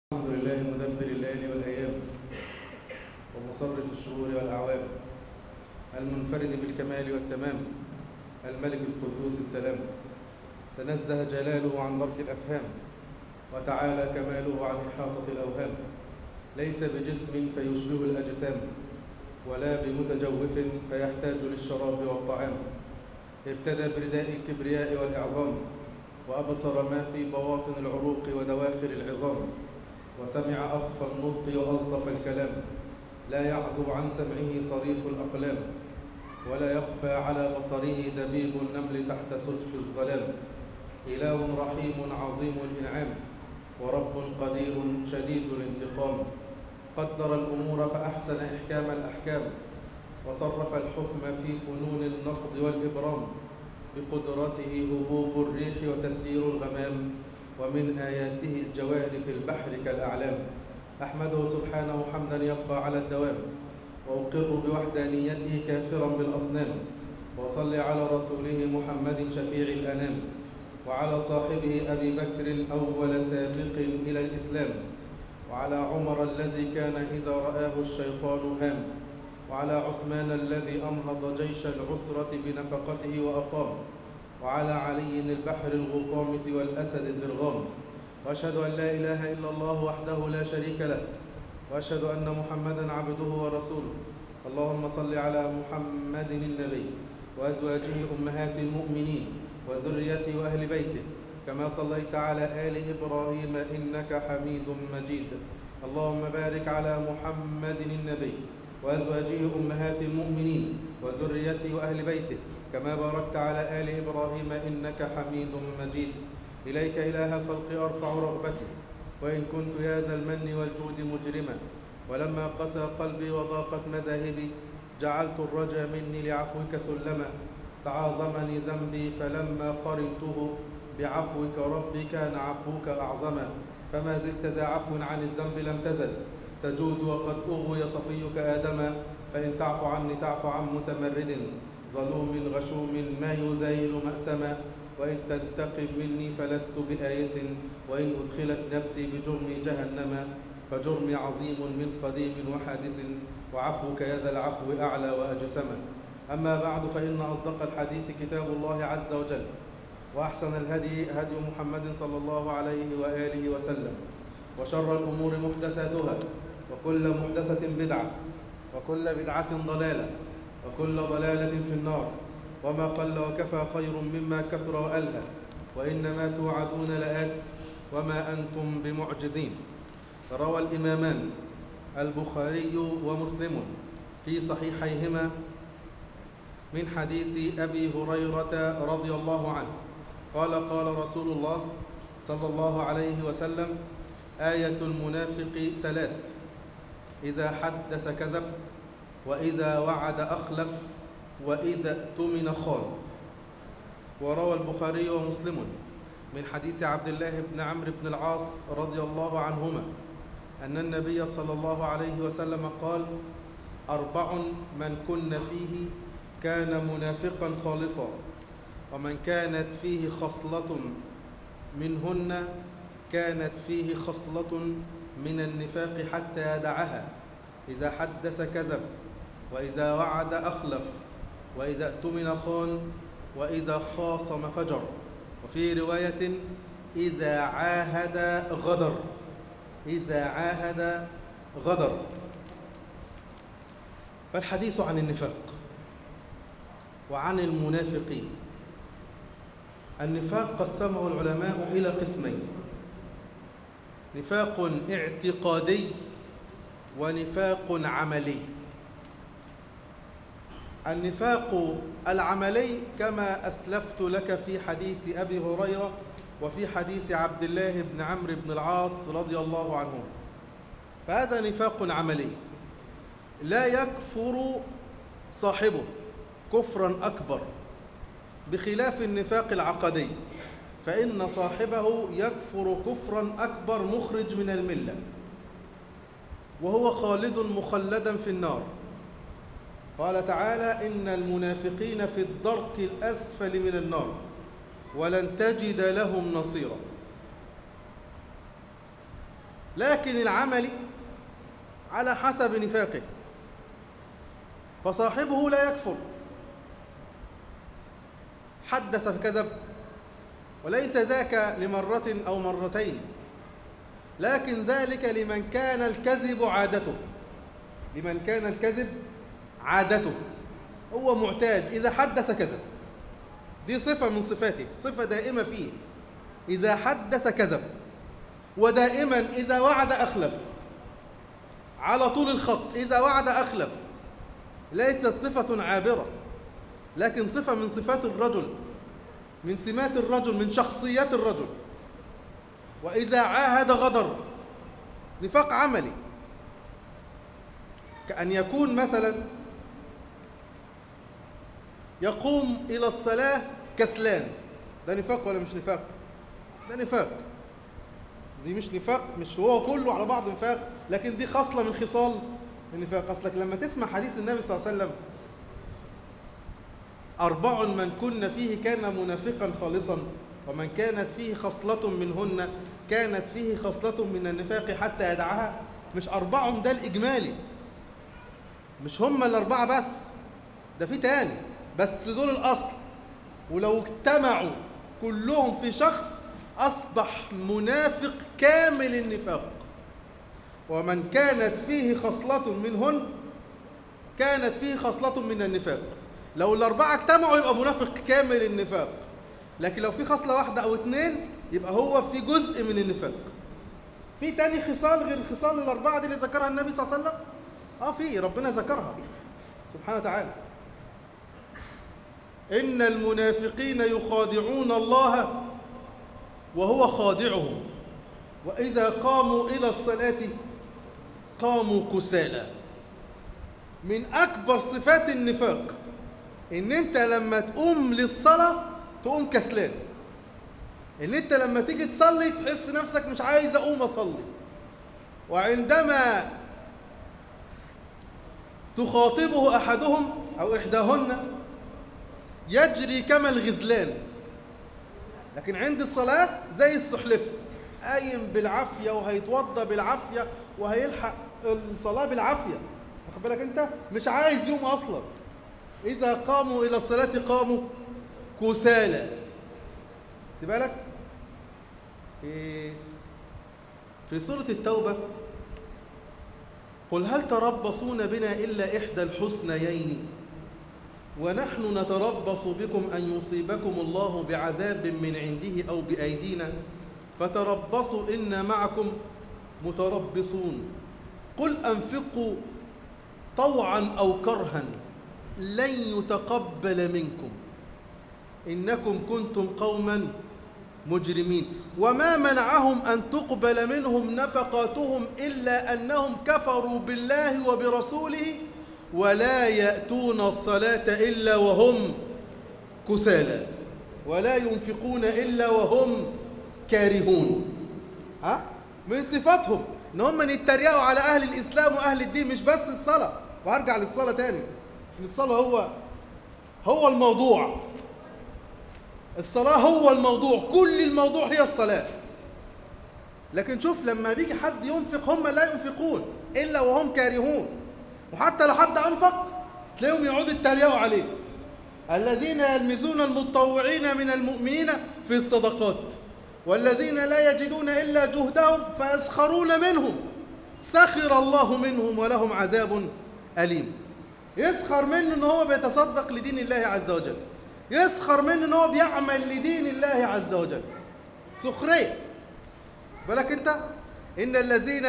الحمد لله مدبر الليالي والأيام ومصرف الشهور والأعوام المنفرد بالكمال والتمام الملك القدوس السلام تنزه جلاله عن درك الأفهام وتعالى كماله عن إحاطة الأوهام ليس بجسم فيشبه الأجسام ولا بمتجوف فيحتاج للشراب والطعام ارتدى برداء الكبرياء والإعظام وأبصر ما في بواطن العروق ودواخل العظام وسمع أخفى النطق وألطف الكلام لا يعزب عن سمعه صريف الأقلام ولا يخفى على بصره دبيب النمل تحت سجف الظلام إله رحيم عظيم الإنعام ورب قدير شديد الانتقام قدر الأمور فأحسن إحكام الأحكام وصرف الحكم في فنون النقد والإبرام بقدرته هبوب الريح وتسيير الغمام ومن آياته الجوار في البحر كالأعلام أحمده سبحانه حمدا يبقى على الدوام وأقر بوحدانيته كافرا بالأصنام وصل على رسوله محمد شفيع الأنام وعلى صاحبه أبي بكر أول سابق إلى الإسلام وعلى عمر الذي كان إذا رآه الشيطان هام وعلى عثمان الذي أنهض جيش العسرة بنفقته وأقام وعلى علي البحر الغطامة والأسد البرغام وأشهد أن لا إله إلا الله وحده لا شريك له وأشهد أن محمدا عبده ورسوله اللهم صل على محمد النبي وأزواجه أمهات المؤمنين وذريته وأهل بيته كما صليت على آل إبراهيم إنك حميد مجيد اللهم بارك على محمد النبي وأزواجه أمهات المؤمنين وذريته وأهل بيته كما باركت على آل إبراهيم إنك حميد مجيد إليك إله الخلق أرفع رغبتي وإن كنت يا ذا المن والجود مجرما ولما قسى قلبي وضاقت مذاهبي جعلت الرجا مني لعفوك سلما تعاظمني ذنبي فلما قرنته بعفوك ربي كان عفوك أعظما فما زلت ذا عفو عن الذنب لم تزل تجود وقد أغوي صفيك آدما فإن تعفو عني تعفو عن متمرد ظلوم غشوم ما يزايل مأسما وإن تنتقم مني فلست بآيس وإن أدخلت نفسي بجرم جهنم فجرمي عظيم من قديم وحادث وعفوك يا ذا العفو أعلى وأجسما أما بعد فإن أصدق الحديث كتاب الله عز وجل وأحسن الهدي هدي محمد صلى الله عليه وآله وسلم وشر الأمور محدثاتها وكل محدثة بدعة وكل بدعة ضلالة وكل ضلالة في النار وما قل وكفى خير مما كسر وألهى وإنما توعدون لآت وما أنتم بمعجزين روى الإمامان البخاري ومسلم في صحيحيهما من حديث أبي هريرة رضي الله عنه قال قال رسول الله صلى الله عليه وسلم آية المنافق ثلاث إذا حدث كذب وإذا وعد أخلف وإذا اؤتمن خان وروى البخاري ومسلم من حديث عبد الله بن عمرو بن العاص رضي الله عنهما أن النبي صلى الله عليه وسلم قال أربع من كن فيه كان منافقا خالصا ومن كانت فيه خصلة منهن كانت فيه خصلة من النفاق حتى يدعها إذا حدث كذب وإذا وعد أخلف وإذا اؤتمن خان وإذا خاصم فجر وفي رواية إذا عاهد غدر إذا عاهد غدر فالحديث عن النفاق وعن المنافقين النفاق قسمه العلماء إلى قسمين نفاق اعتقادي ونفاق عملي النفاق العملي كما أسلفت لك في حديث أبي هريرة وفي حديث عبد الله بن عمرو بن العاص رضي الله عنه فهذا نفاق عملي لا يكفر صاحبه كفرا أكبر بخلاف النفاق العقدي فإن صاحبه يكفر كفرا أكبر مخرج من الملة وهو خالد مخلدا في النار قال تعالى إن المنافقين في الدرك الأسفل من النار ولن تجد لهم نصيرا لكن العمل على حسب نفاقه فصاحبه لا يكفر حدث فكذب وليس ذاك لمرة أو مرتين لكن ذلك لمن كان الكذب عادته لمن كان الكذب عادته هو معتاد إذا حدث كذب دي صفة من صفاته صفة دائمة فيه إذا حدث كذب ودائما إذا وعد أخلف على طول الخط إذا وعد أخلف ليست صفة عابرة لكن صفة من صفات الرجل من سمات الرجل من شخصيات الرجل وإذا عاهد غدر نفاق عملي كأن يكون مثلا يقوم إلى الصلاة كسلان ده نفاق ولا مش نفاق؟ ده نفاق دي مش نفاق مش هو كله على بعض نفاق لكن دي خصلة من خصال النفاق أصلك لما تسمع حديث النبي صلى الله عليه وسلم أربع من كن فيه كان منافقا خالصا ومن كانت فيه خصلة منهن كانت فيه خصلة من النفاق حتى يدعها مش أربع ده الإجمالي مش هم الأربعة بس ده في تاني بس دول الأصل ولو اجتمعوا كلهم في شخص أصبح منافق كامل النفاق ومن كانت فيه خصلة منهن كانت فيه خصلة من النفاق لو الأربعة اجتمعوا يبقى منافق كامل النفاق لكن لو في خصلة واحدة أو اتنين يبقى هو في جزء من النفاق في تاني خصال غير خصال الأربعة دي اللي ذكرها النبي صلى الله عليه وسلم اه في ربنا ذكرها سبحانه وتعالى إن المنافقين يخادعون الله وهو خادعهم وإذا قاموا إلى الصلاة قاموا كسالى من أكبر صفات النفاق إن أنت لما تقوم للصلاة تقوم كسلان إن أنت لما تيجي تصلي تحس نفسك مش عايز أقوم أصلي وعندما تخاطبه أحدهم أو إحداهن يجري كما الغزلان لكن عند الصلاة زي السحلفة قايم بالعافية وهيتوضى بالعافية وهيلحق الصلاة بالعافية واخد بالك أنت مش عايز يوم أصلا إذا قاموا إلى الصلاة قاموا كسالى خد بالك في في سورة التوبة قل هل تربصون بنا إلا إحدى الحسنيين ونحن نتربص بكم أن يصيبكم الله بعذاب من عنده أو بأيدينا فتربصوا إنا معكم متربصون قل أنفقوا طوعا أو كرها لن يتقبل منكم إنكم كنتم قوما مجرمين وما منعهم أن تقبل منهم نفقاتهم إلا أنهم كفروا بالله وبرسوله ولا يأتون الصلاة إلا وهم كسالى ولا ينفقون إلا وهم كارهون ها من صفاتهم ان هم يتريقوا على اهل الاسلام واهل الدين مش بس الصلاه وهرجع للصلاه تاني الصلاه هو هو الموضوع الصلاه هو الموضوع كل الموضوع هي الصلاه لكن شوف لما بيجي حد ينفق هم لا ينفقون الا وهم كارهون وحتى لو حد انفق تلاقيهم يقعدوا يتريقوا عليه الذين يلمزون المتطوعين من المؤمنين في الصدقات والذين لا يجدون إلا جهدهم فيسخرون منهم سخر الله منهم ولهم عذاب أليم يسخر منه ان هو بيتصدق لدين الله عز وجل يسخر منه ان هو بيعمل لدين الله عز وجل سخرية بالك انت ان الذين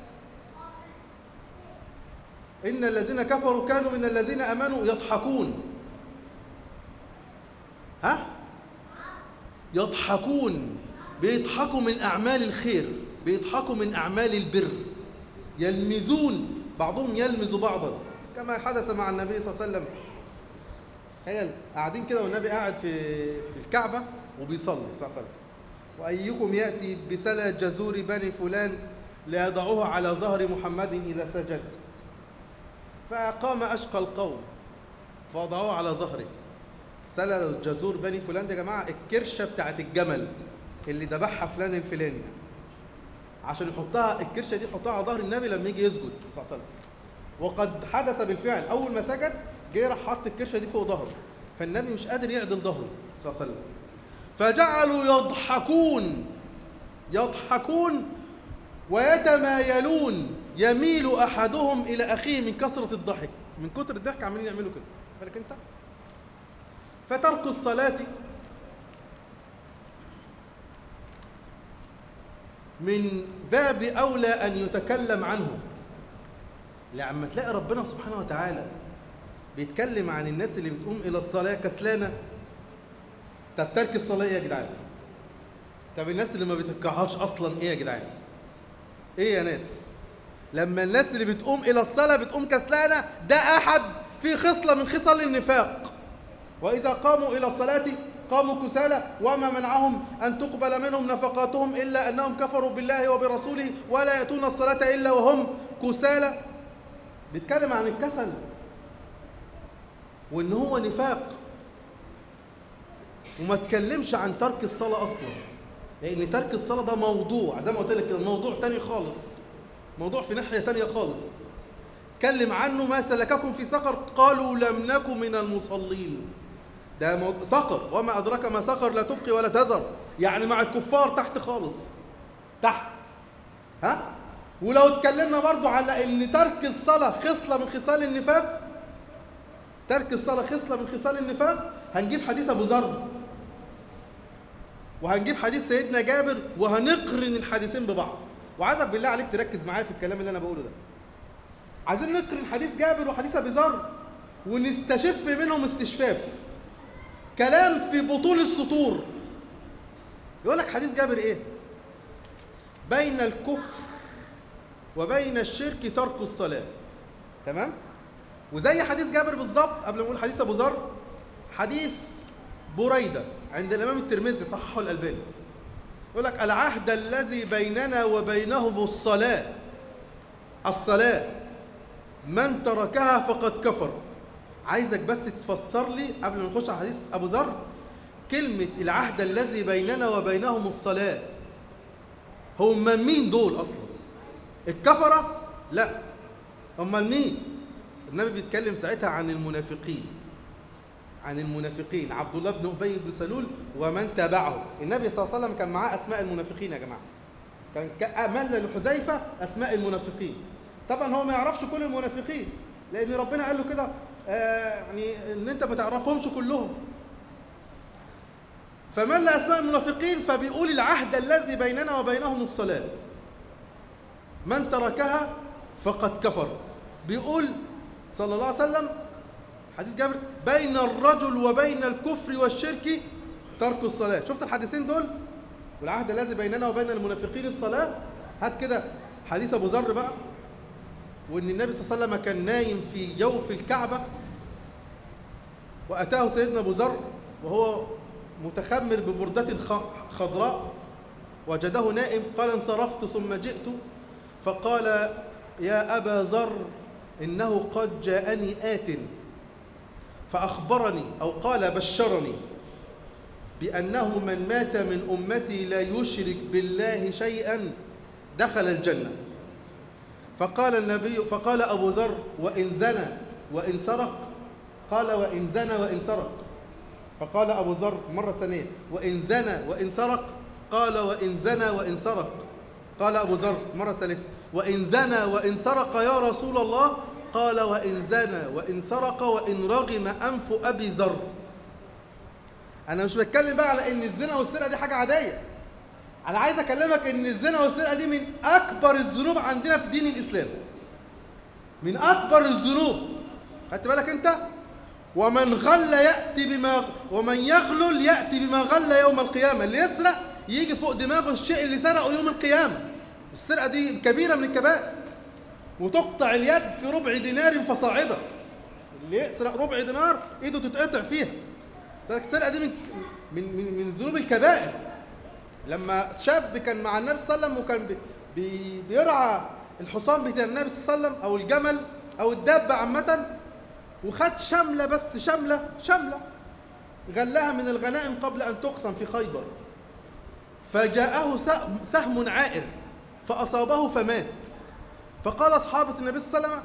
ان الذين كفروا كانوا من الذين امنوا يضحكون ها يضحكون بيضحكوا من أعمال الخير بيضحكوا من أعمال البر يلمزون بعضهم يلمز بعضا كما حدث مع النبي صلى الله عليه وسلم تخيل قاعدين كده والنبي قاعد في في الكعبة وبيصلي صلى الله عليه وسلم وأيكم يأتي بسلة جزور بني فلان ليضعوها على ظهر محمد إذا سجد فقام أشقى القوم فوضعوه على ظهره سلة جزور بني فلان ده يا جماعة الكرشة بتاعت الجمل اللي ذبحها فلان الفلاني عشان يحطها الكرشه دي يحطها على ظهر النبي لما يجي يسجد صلى الله عليه وسلم وقد حدث بالفعل اول ما سجد جه راح حط الكرشه دي فوق ظهره فالنبي مش قادر يعدل ظهره صلى الله عليه وسلم فجعلوا يضحكون يضحكون ويتمايلون يميل احدهم الى اخيه من كثره الضحك من كتر الضحك عمالين يعملوا كده بالك انت فترك الصلاه من باب اولى ان يتكلم عنه لما تلاقي ربنا سبحانه وتعالى بيتكلم عن الناس اللي بتقوم الى الصلاه كسلانه طب ترك الصلاه ايه يا جدعان طب الناس اللي ما بتركعهاش اصلا ايه يا جدعان ايه يا ناس لما الناس اللي بتقوم الى الصلاه بتقوم كسلانه ده احد في خصله من خصال النفاق واذا قاموا الى الصلاه قاموا كسالى وما منعهم ان تقبل منهم نفقاتهم الا انهم كفروا بالله وبرسوله ولا ياتون الصلاه الا وهم كسالى بيتكلم عن الكسل وان هو نفاق وما تكلمش عن ترك الصلاه اصلا لان ترك الصلاه ده موضوع زي ما قلت لك كده موضوع تاني خالص موضوع في ناحيه تانيه خالص اتكلم عنه ما سلككم في سقر قالوا لم نكن من المصلين ده مو... سقر وما ادراك ما سقر لا تبقي ولا تذر يعني مع الكفار تحت خالص تحت ها ولو اتكلمنا برضو على ان ترك الصلاه خصله من خصال النفاق ترك الصلاه خصله من خصال النفاق هنجيب حديث ابو ذر وهنجيب حديث سيدنا جابر وهنقرن الحديثين ببعض وعايزك بالله عليك تركز معايا في الكلام اللي انا بقوله ده عايزين نقرن حديث جابر وحديث ابي ذر ونستشف منهم استشفاف كلام في بطون السطور يقول لك حديث جابر ايه بين الكفر وبين الشرك ترك الصلاه تمام وزي حديث جابر بالظبط قبل ما نقول حديث ابو ذر حديث بريده عند الامام الترمذي صححه الالباني يقول لك العهد الذي بيننا وبينهم الصلاه الصلاه من تركها فقد كفر عايزك بس تفسر لي قبل ما نخش على حديث ابو ذر كلمه العهد الذي بيننا وبينهم الصلاه هم مين دول اصلا الكفره لا امال مين النبي بيتكلم ساعتها عن المنافقين عن المنافقين عبد الله بن ابي بن سلول ومن تبعه النبي صلى الله عليه وسلم كان معاه اسماء المنافقين يا جماعه كان مل لحذيفه اسماء المنافقين طبعا هو ما يعرفش كل المنافقين لان ربنا قال له كده آه يعني ان انت ما تعرفهمش كلهم فمل اسماء المنافقين فبيقول العهد الذي بيننا وبينهم الصلاه من تركها فقد كفر بيقول صلى الله عليه وسلم حديث جابر بين الرجل وبين الكفر والشرك ترك الصلاة شفت الحديثين دول والعهد الذي بيننا وبين المنافقين الصلاة هات كده حديث أبو ذر بقى وإن النبي صلى الله عليه وسلم كان نايم في جوف الكعبة وأتاه سيدنا أبو ذر وهو متخمر ببردة خضراء وجده نائم قال انصرفت ثم جئت فقال يا أبا ذر إنه قد جاءني آت فأخبرني أو قال بشرني بأنه من مات من أمتي لا يشرك بالله شيئا دخل الجنة فقال النبي فقال أبو ذر وإن زنى وإن سرق قال وإن زنى وإن سرق فقال أبو ذر مرة ثانية وإن زنى وإن سرق قال وإن زنى وإن سرق قال أبو ذر مرة ثالثة وإن زنى وإن سرق يا رسول الله قال وإن زنى وإن سرق وإن رغم أنف أبي ذر أنا مش بتكلم بقى على إن الزنا والسرقة دي حاجة عادية أنا عايز أكلمك إن الزنا والسرقة دي من أكبر الذنوب عندنا في دين الإسلام من أكبر الذنوب خدت بالك أنت ومن غل يأتي بما ومن يغلل يأتي بما غل يوم القيامة اللي يسرق يجي فوق دماغه الشيء اللي سرقه يوم القيامة السرقة دي كبيرة من الكبائر وتقطع اليد في ربع دينار فصاعدا اللي يسرق ربع دينار ايده تتقطع فيها السرقه دي من من من, من ذنوب الكبائر لما شاب كان مع النبي صلى الله عليه وسلم وكان بي بيرعى الحصان بتاع النبي صلى الله عليه وسلم او الجمل او الدابه عامه وخد شمله بس شمله شمله غلها من الغنائم قبل ان تقسم في خيبر فجاءه سهم عائر فأصابه فمات فقال أصحابة النبي صلى الله عليه وسلم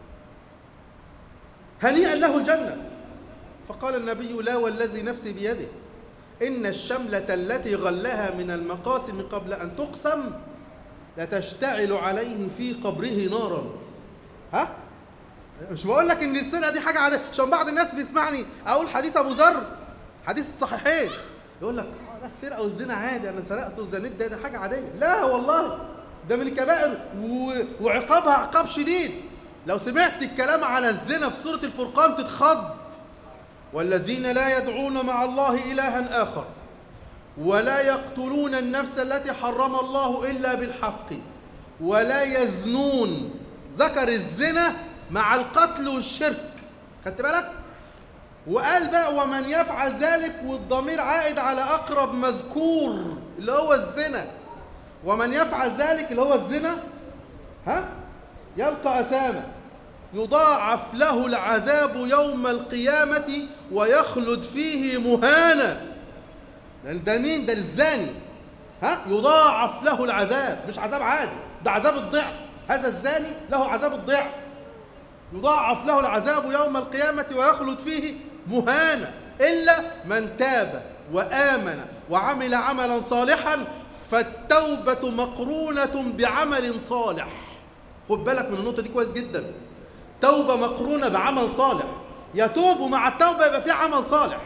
هنيئا له الجنة فقال النبي لا والذي نفسي بيده إن الشملة التي غلها من المقاسم قبل أن تقسم لتشتعل عليه في قبره نارا ها مش بقول لك ان السرقه دي حاجه عاديه عشان بعض الناس بيسمعني اقول حديث ابو ذر حديث الصحيحين يقول لك اه ده السرقه والزنا عادي انا سرقت وزنيت ده, ده حاجه عاديه لا والله ده من الكبائر و... وعقابها عقاب شديد لو سمعت الكلام على الزنا في سوره الفرقان تتخض والذين لا يدعون مع الله الها اخر ولا يقتلون النفس التي حرم الله الا بالحق ولا يزنون ذكر الزنا مع القتل والشرك خدت بالك وقال بقى ومن يفعل ذلك والضمير عائد على اقرب مذكور اللي هو الزنا ومن يفعل ذلك اللي هو الزنا ها يلقى اسامه يضاعف له العذاب يوم القيامه ويخلد فيه مهانا ده مين ده الزاني ها يضاعف له العذاب مش عذاب عادي ده عذاب الضعف هذا الزاني له عذاب الضعف يضاعف له العذاب يوم القيامة ويخلد فيه مهانا إلا من تاب وآمن وعمل عملا صالحا فالتوبة مقرونة بعمل صالح خد بالك من النقطة دي كويس جدا توبة مقرونة بعمل صالح يتوب ومع التوبة يبقى في عمل صالح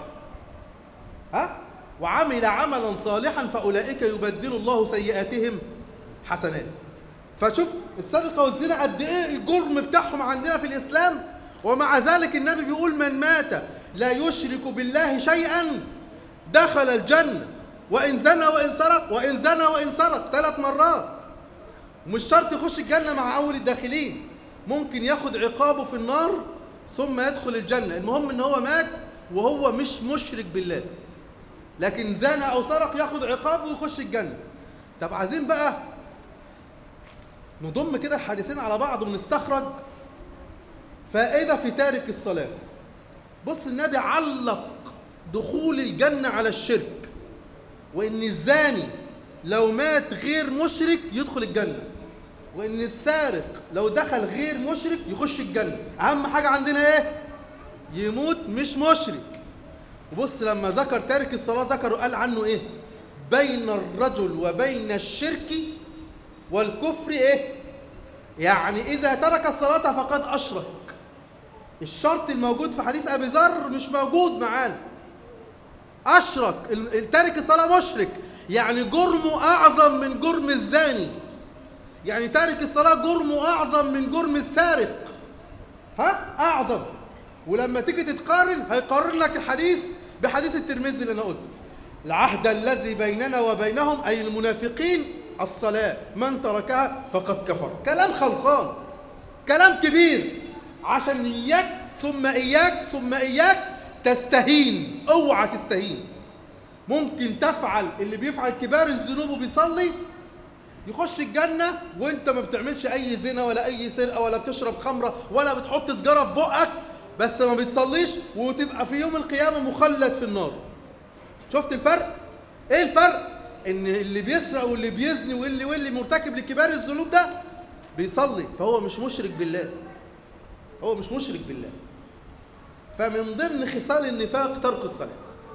ها وعمل عملا صالحا فأولئك يبدل الله سيئاتهم حسنات فشوف السرقة والزنا قد ايه الجرم بتاعهم عندنا في الإسلام ومع ذلك النبي بيقول من مات لا يشرك بالله شيئا دخل الجنة وإن زنى وإن سرق وإن زنى وإن سرق ثلاث مرات مش شرط يخش الجنة مع أول الداخلين ممكن ياخد عقابه في النار ثم يدخل الجنة المهم إن هو مات وهو مش مشرك بالله لكن زنى أو سرق ياخد عقابه ويخش الجنة طب عايزين بقى نضم كده الحديثين على بعض ونستخرج فائدة في تارك الصلاة بص النبي علق دخول الجنة على الشرك وإن الزاني لو مات غير مشرك يدخل الجنة وإن السارق لو دخل غير مشرك يخش الجنة أهم حاجة عندنا إيه؟ يموت مش مشرك وبص لما ذكر تارك الصلاة ذكر قال عنه إيه؟ بين الرجل وبين الشرك والكفر ايه يعني اذا ترك الصلاه فقد اشرك الشرط الموجود في حديث ابي ذر مش موجود معانا اشرك تارك الصلاه مشرك يعني جرمه اعظم من جرم الزاني يعني تارك الصلاه جرمه اعظم من جرم السارق ها اعظم ولما تيجي تتقارن هيقارن لك الحديث بحديث الترمذي اللي انا قلته العهد الذي بيننا وبينهم اي المنافقين الصلاة من تركها فقد كفر كلام خلصان كلام كبير عشان إياك ثم إياك ثم إياك تستهين اوعى تستهين ممكن تفعل اللي بيفعل كبار الذنوب وبيصلي يخش الجنة وانت ما بتعملش اي زنا ولا اي سرقة ولا بتشرب خمرة ولا بتحط سجارة في بقك بس ما بتصليش وتبقى في يوم القيامة مخلد في النار شفت الفرق؟ ايه الفرق؟ ان اللي بيسرق واللي بيزني واللي واللي مرتكب لكبار الذنوب ده بيصلي فهو مش مشرك بالله هو مش مشرك بالله فمن ضمن خصال النفاق ترك الصلاة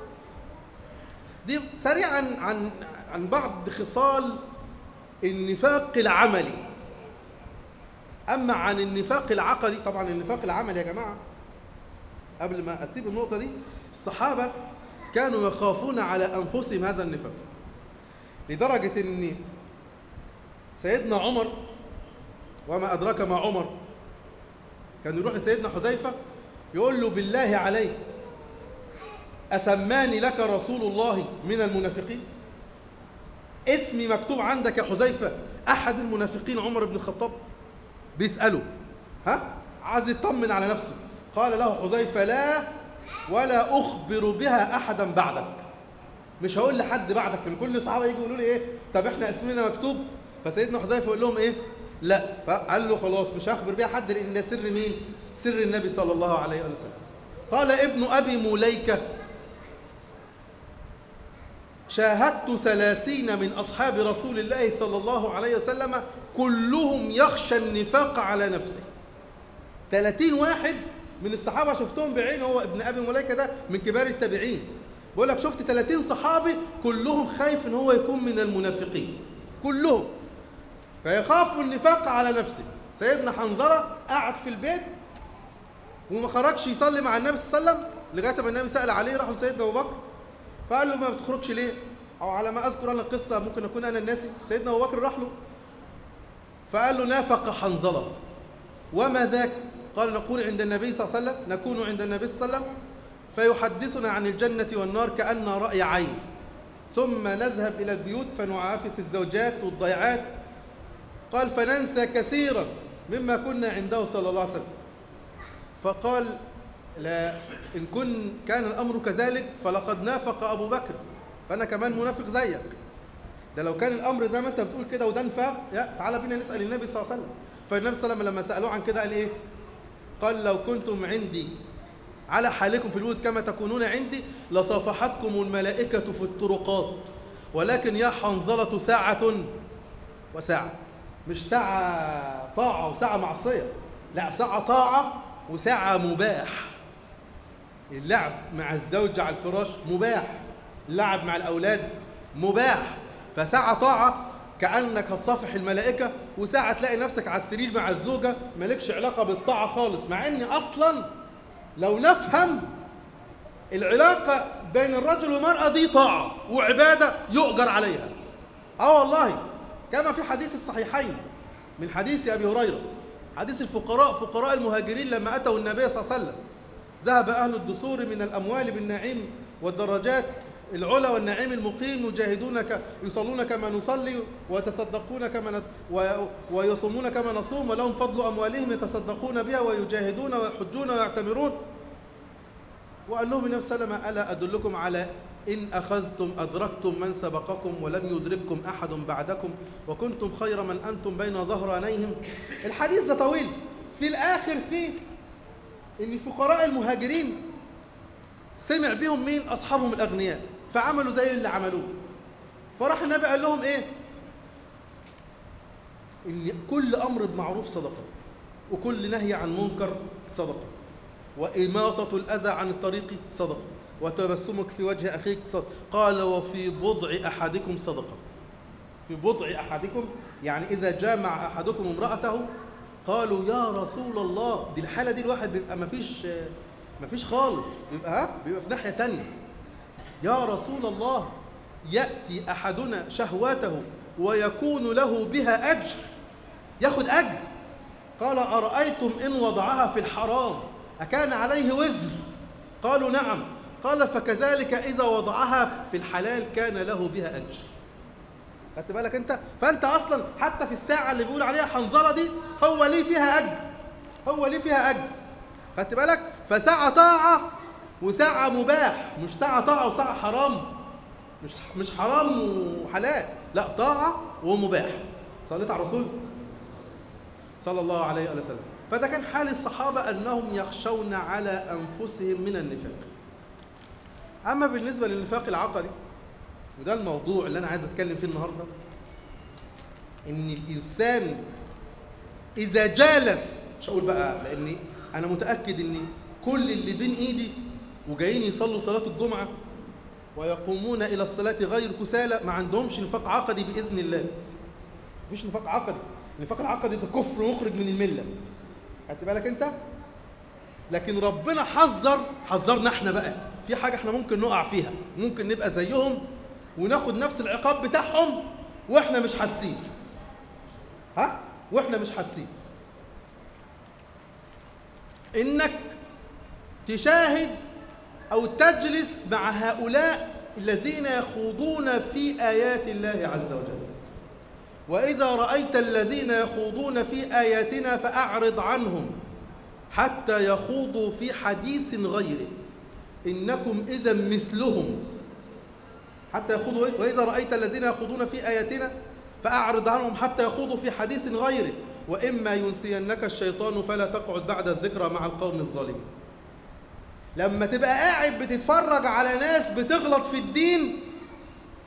دي سريعا عن عن بعض خصال النفاق العملي أما عن النفاق العقدي طبعا النفاق العملي يا جماعة قبل ما أسيب النقطة دي الصحابة كانوا يخافون على أنفسهم هذا النفاق لدرجة إن سيدنا عمر وما أدراك ما عمر كان يروح لسيدنا حذيفة يقول له بالله عليك أسماني لك رسول الله من المنافقين اسمي مكتوب عندك يا حذيفة أحد المنافقين عمر بن الخطاب بيسأله ها عايز يطمن على نفسه قال له حذيفة لا ولا أخبر بها أحدا بعدك مش هقول لحد بعدك من كل الصحابة يجي يقولوا لي إيه طب إحنا اسمنا مكتوب فسيدنا حذيفة يقول لهم إيه لا فقال له خلاص مش هخبر بيها حد لأن ده سر مين سر النبي صلى الله عليه وسلم قال ابن أبي مليكة شاهدت ثلاثين من أصحاب رسول الله صلى الله عليه وسلم كلهم يخشى النفاق على نفسه ثلاثين واحد من الصحابة شفتهم بعين هو ابن أبي مليكة ده من كبار التابعين بقول لك شفت 30 صحابي كلهم خايف ان هو يكون من المنافقين كلهم فيخاف النفاق على نفسه سيدنا حنظلة قعد في البيت وما خرجش يصلي مع النبي صلى الله عليه وسلم لغايه ما النبي سال عليه راح لسيدنا ابو بكر فقال له ما بتخرجش ليه؟ او على ما اذكر انا القصه ممكن اكون انا الناسي سيدنا ابو بكر راح له فقال له نافق حنظله وما ذاك؟ قال نقول عند النبي صلى الله عليه وسلم نكون عند النبي صلى الله عليه وسلم فيحدثنا عن الجنة والنار كأن رأي عين ثم نذهب إلى البيوت فنعافس الزوجات والضيعات قال فننسى كثيرا مما كنا عنده صلى الله عليه وسلم فقال لا إن كن كان الأمر كذلك فلقد نافق أبو بكر فأنا كمان منافق زيك ده لو كان الأمر زي ما أنت بتقول كده وده نفاق يا تعالى بينا نسأل النبي صلى الله عليه وسلم فالنبي صلى الله عليه وسلم لما سألوه عن كده قال إيه؟ قال لو كنتم عندي على حالكم في الوجود كما تكونون عندي لصافحتكم الملائكة في الطرقات ولكن يا حنظلة ساعة وساعة مش ساعة طاعة وساعة معصية لا ساعة طاعة وساعة مباح اللعب مع الزوجة على الفراش مباح اللعب مع الأولاد مباح فساعة طاعة كأنك هتصافح الملائكة وساعة تلاقي نفسك على السرير مع الزوجة مالكش علاقة بالطاعة خالص مع إن أصلاً لو نفهم العلاقة بين الرجل والمرأة دي طاعة وعبادة يؤجر عليها اه والله كما في حديث الصحيحين من حديث أبي هريرة حديث الفقراء فقراء المهاجرين لما أتوا النبي صلى الله عليه وسلم ذهب أهل الدثور من الأموال بالنعيم والدرجات العلا والنعيم المقيم يجاهدون ك... يصلون كما نصلي ويتصدقون كما نت... و... ويصومون كما نصوم ولهم فضل أموالهم يتصدقون بها ويجاهدون ويحجون ويعتمرون وقال لهم النبي صلى الله عليه وسلم ألا أدلكم على إن أخذتم أدركتم من سبقكم ولم يدرككم أحد بعدكم وكنتم خير من أنتم بين ظهرانيهم الحديث ده طويل في الآخر فيه إن فقراء المهاجرين سمع بهم مين أصحابهم الأغنياء فعملوا زي اللي عملوه فراح النبي قال لهم إيه إن كل أمر بمعروف صدقة وكل نهي عن منكر صدقة وإماطة الأذى عن الطريق صدقة وتبسمك في وجه أخيك صدقة قال وفي بضع أحدكم صدقة في بضع أحدكم يعني إذا جامع أحدكم امرأته قالوا يا رسول الله دي الحالة دي الواحد بيبقى مفيش مفيش خالص بيبقى ها بيبقى في ناحية تانية يا رسول الله يأتي أحدنا شهوته ويكون له بها أجر ياخد أجر قال أرأيتم إن وضعها في الحرام أكان عليه وزر قالوا نعم قال فكذلك إذا وضعها في الحلال كان له بها أجر خدت بالك أنت فأنت أصلا حتى في الساعة اللي بيقول عليها حنظلة دي هو ليه فيها أجر هو ليه فيها أجر خدت بالك فساعة طاعة وساعة مباح مش ساعة طاعة وساعة حرام مش مش حرام وحلال لا طاعة ومباح صليت على الرسول صلى الله عليه وسلم فده كان حال الصحابة أنهم يخشون على أنفسهم من النفاق أما بالنسبة للنفاق العقدي وده الموضوع اللي أنا عايز أتكلم فيه النهاردة إن الإنسان إذا جالس مش هقول بقى لأني أنا متأكد إن كل اللي بين إيدي وجايين يصلوا صلاة الجمعة ويقومون إلى الصلاة غير كسالى ما عندهمش نفاق عقدي بإذن الله مفيش نفاق عقدي النفاق العقدي ده كفر مخرج من الملة خدت بالك أنت لكن ربنا حذر حذرنا احنا بقى في حاجة احنا ممكن نقع فيها ممكن نبقى زيهم وناخد نفس العقاب بتاعهم واحنا مش حاسين ها واحنا مش حاسين انك تشاهد او تجلس مع هؤلاء الذين يخوضون في ايات الله عز وجل واذا رايت الذين يخوضون في اياتنا فاعرض عنهم حتى يخوضوا في حديث غيره انكم اذا مثلهم حتى يخوضوا واذا رايت الذين يخوضون في اياتنا فاعرض عنهم حتى يخوضوا في حديث غيره واما ينسينك الشيطان فلا تقعد بعد الذكرى مع القوم الظالمين لما تبقى قاعد بتتفرج على ناس بتغلط في الدين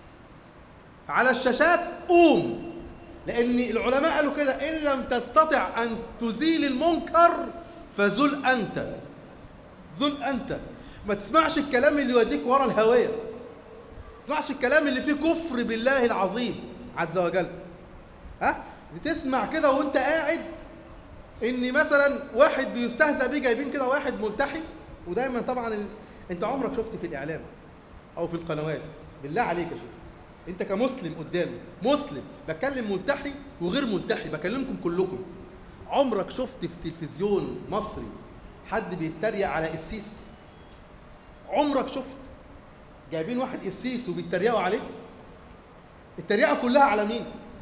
على الشاشات قوم لان العلماء قالوا كده ان لم تستطع ان تزيل المنكر فزل انت زل انت ما تسمعش الكلام اللي يوديك ورا الهويه ما تسمعش الكلام اللي فيه كفر بالله العظيم عز وجل ها بتسمع كده وانت قاعد ان مثلا واحد بيستهزأ بيه جايبين كده واحد ملتحي ودايما طبعا ال... انت عمرك شفت في الاعلام او في القنوات بالله عليك يا شيخ انت كمسلم قدامي مسلم بكلم ملتحي وغير ملتحي بكلمكم كلكم عمرك شفت في تلفزيون مصري حد بيتريق على قسيس عمرك شفت جايبين واحد قسيس وبيتريقوا عليه التريقه كلها على مين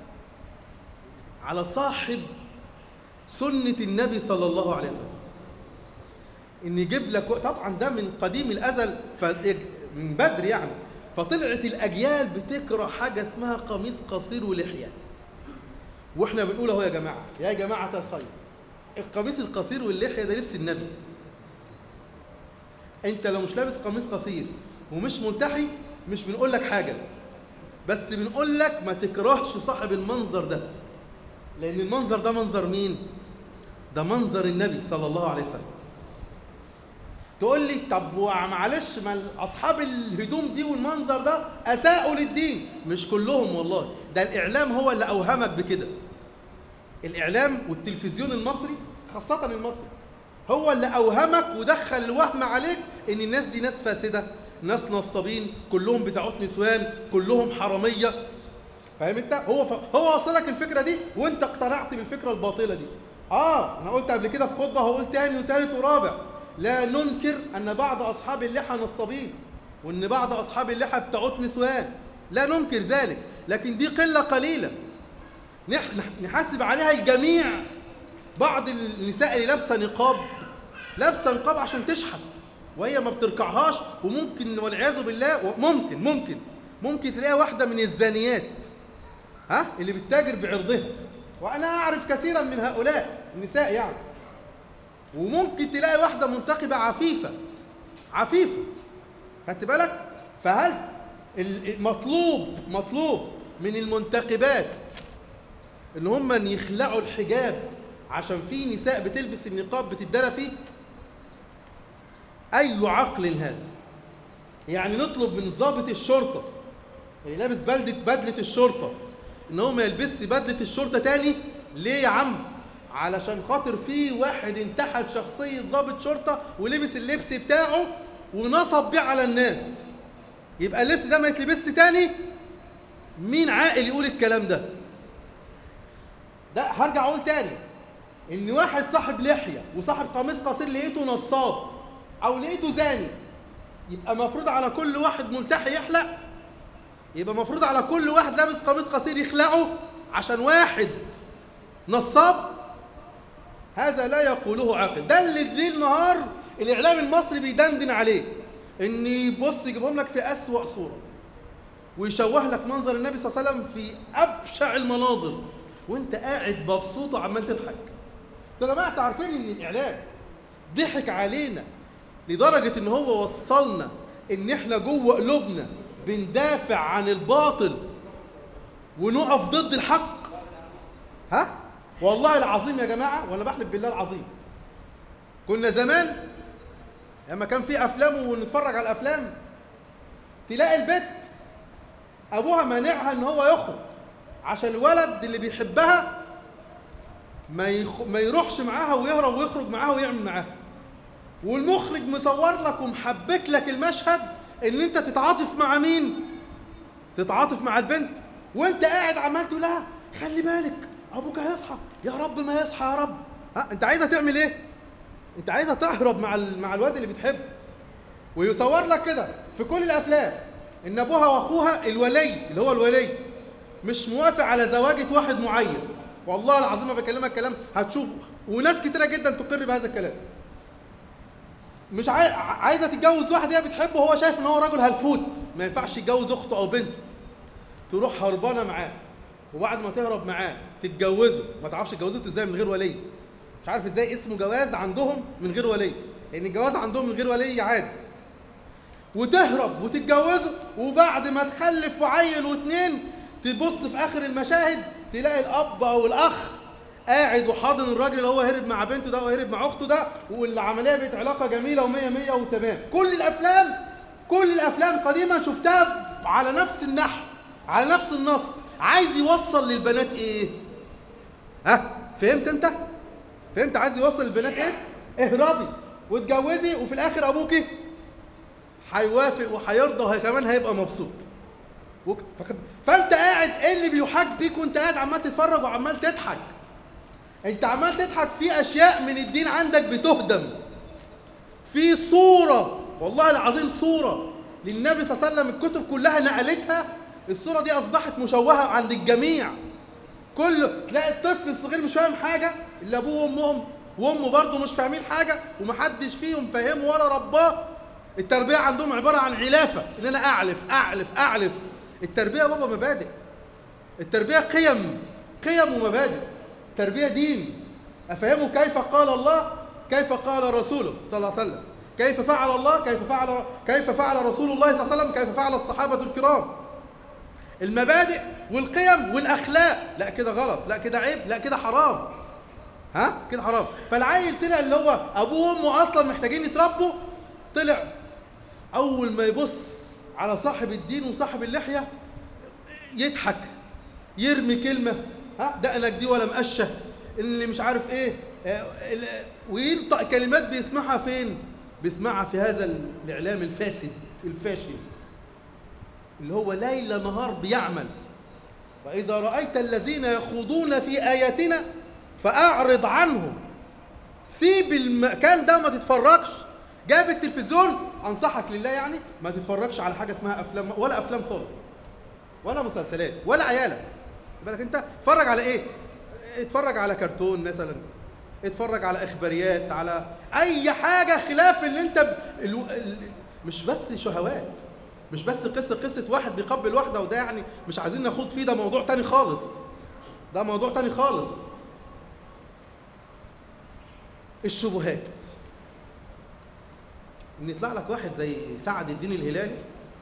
على صاحب سنة النبي صلى الله عليه وسلم ان يجيب لك طبعا ده من قديم الازل من بدر يعني فطلعت الاجيال بتكره حاجه اسمها قميص قصير ولحيه واحنا بنقول اهو يا جماعه يا جماعه الخير القميص القصير واللحيه ده لبس النبي انت لو مش لابس قميص قصير ومش ملتحي مش بنقول لك حاجه بس بنقول لك ما تكرهش صاحب المنظر ده لان المنظر ده منظر مين ده منظر النبي صلى الله عليه وسلم تقول لي طب معلش ما اصحاب الهدوم دي والمنظر ده اساءوا للدين مش كلهم والله ده الاعلام هو اللي اوهمك بكده الاعلام والتلفزيون المصري خاصه المصري هو اللي اوهمك ودخل الوهم عليك ان الناس دي ناس فاسده ناس نصابين كلهم بتاعت نسوان كلهم حراميه فاهم انت هو ف... هو وصلك الفكره دي وانت اقتنعت بالفكره الباطله دي اه انا قلت قبل كده في خطبه هقول تاني وتالت ورابع لا ننكر ان بعض اصحاب اللحى نصابين وان بعض اصحاب اللحى بتاعت نسوان لا ننكر ذلك لكن دي قله قليله نحن نحاسب عليها الجميع بعض النساء اللي لابسه نقاب لابسه نقاب عشان تشحت وهي ما بتركعهاش وممكن والعياذ بالله ممكن ممكن ممكن تلاقي واحده من الزانيات ها اللي بتتاجر بعرضها وانا اعرف كثيرا من هؤلاء النساء يعني وممكن تلاقي واحده منتقبه عفيفه عفيفه خدت بالك فهل المطلوب مطلوب من المنتقبات ان هم يخلعوا الحجاب عشان في نساء بتلبس النقاب بتدرى فيه اي عقل هذا يعني نطلب من ضابط الشرطه اللي لابس بلدة بدلة الشرطة ان هو ما يلبسش بدلة الشرطة تاني ليه يا عم علشان خاطر في واحد انتحل شخصية ضابط شرطة ولبس اللبس بتاعه ونصب بيه على الناس يبقى اللبس ده ما يتلبسش تاني مين عاقل يقول الكلام ده ده هرجع اقول تاني ان واحد صاحب لحيه وصاحب قميص قصير لقيته نصاب او لقيته زاني يبقى مفروض على كل واحد ملتحي يحلق يبقى مفروض على كل واحد لابس قميص قصير يخلعه عشان واحد نصاب هذا لا يقوله عاقل ده اللي ليل نهار الاعلام المصري بيدندن عليه ان يبص يجيبهم لك في اسوأ صوره ويشوه لك منظر النبي صلى الله عليه وسلم في ابشع المناظر وانت قاعد مبسوط وعمال تضحك انتوا يا جماعه عارفين ان الاعلام ضحك علينا لدرجه ان هو وصلنا ان احنا جوه قلوبنا بندافع عن الباطل ونقف ضد الحق ها والله العظيم يا جماعه وانا بحلف بالله العظيم كنا زمان لما كان في افلام ونتفرج على الافلام تلاقي البت ابوها مانعها ان هو يخرج عشان الولد اللي بيحبها ما يخ... ما يروحش معاها ويهرب ويخرج معاها ويعمل معاها والمخرج مصور لك ومحبك لك المشهد ان انت تتعاطف مع مين تتعاطف مع البنت وانت قاعد عمال تقول لها خلي بالك ابوك هيصحى يا رب ما يصحى يا رب ها انت عايزه تعمل ايه انت عايزه تهرب مع ال... مع الواد اللي بتحبه ويصور لك كده في كل الافلام ان ابوها واخوها الولي اللي هو الولي مش موافق على زواجة واحد معين والله العظيم ما بكلمك كلام هتشوف وناس كتيرة جدا تقر بهذا الكلام مش عاي... عايزه تتجوز واحد هي بتحبه وهو شايف ان هو راجل هلفوت ما ينفعش يتجوز اخته او بنته تروح هربانه معاه وبعد ما تهرب معاه تتجوزه ما تعرفش اتجوزته ازاي من غير ولي مش عارف ازاي اسمه جواز عندهم من غير ولي لان الجواز عندهم من غير ولي عادي وتهرب وتتجوزه وبعد ما تخلف وعيل واتنين تبص في اخر المشاهد تلاقي الاب او الاخ قاعد وحاضن الراجل اللي هو هرب مع بنته ده وهرب مع اخته ده والعمليه بقت علاقه جميله ومية مية وتمام كل الافلام كل الافلام قديما شفتها على نفس النحو على نفس النص عايز يوصل للبنات ايه ها فهمت انت فهمت عايز يوصل للبنات ايه اهربي واتجوزي وفي الاخر ابوكي هيوافق وهيرضى وكمان هيبقى مبسوط وك- فك- فانت قاعد ايه اللي بيحاج بيك وانت قاعد عمال تتفرج وعمال تضحك انت عمال تضحك في اشياء من الدين عندك بتهدم في صورة والله العظيم صورة للنبي صلى الله عليه وسلم الكتب كلها نقلتها الصورة دي أصبحت مشوهة عند الجميع كل تلاقي الطفل الصغير مش فاهم حاجة إلا أبوه وأمهم وأمه برضه مش فاهمين حاجة ومحدش فيهم فاهمه ولا رباه التربية عندهم عبارة عن علافة إن أنا أعلف أعلف أعلف التربية يا بابا مبادئ التربية قيم قيم ومبادئ تربية دين أفهموا كيف قال الله كيف قال رسوله صلى الله عليه وسلم كيف فعل الله كيف فعل كيف فعل رسول الله صلى الله عليه وسلم كيف فعل الصحابة الكرام المبادئ والقيم والأخلاق لا كده غلط لا كده عيب لا كده حرام ها كده حرام فالعيل طلع اللي هو أبوه وأمه أصلا محتاجين يتربوا طلع أول ما يبص على صاحب الدين وصاحب اللحية يضحك يرمي كلمة ها دقنك دي ولا مقشة اللي مش عارف ايه آه، ال- وينطق كلمات بيسمعها فين بيسمعها في هذا الإعلام الفاسد الفاشل اللي هو ليل نهار بيعمل وإذا رأيت الذين يخوضون في آياتنا فأعرض عنهم سيب المكان ده ما تتفرجش جاب التلفزيون أنصحك لله يعني ما تتفرجش على حاجة اسمها أفلام ولا أفلام خالص ولا مسلسلات ولا عيالك بالك انت اتفرج على ايه اتفرج على كرتون مثلا اتفرج على اخباريات على اي حاجه خلاف اللي انت ب... ال... ال... مش بس شهوات مش بس قصه قصه واحد بيقبل واحده وده يعني مش عايزين ناخد فيه ده موضوع تاني خالص ده موضوع تاني خالص الشبهات ان يطلع لك واحد زي سعد الدين الهلالي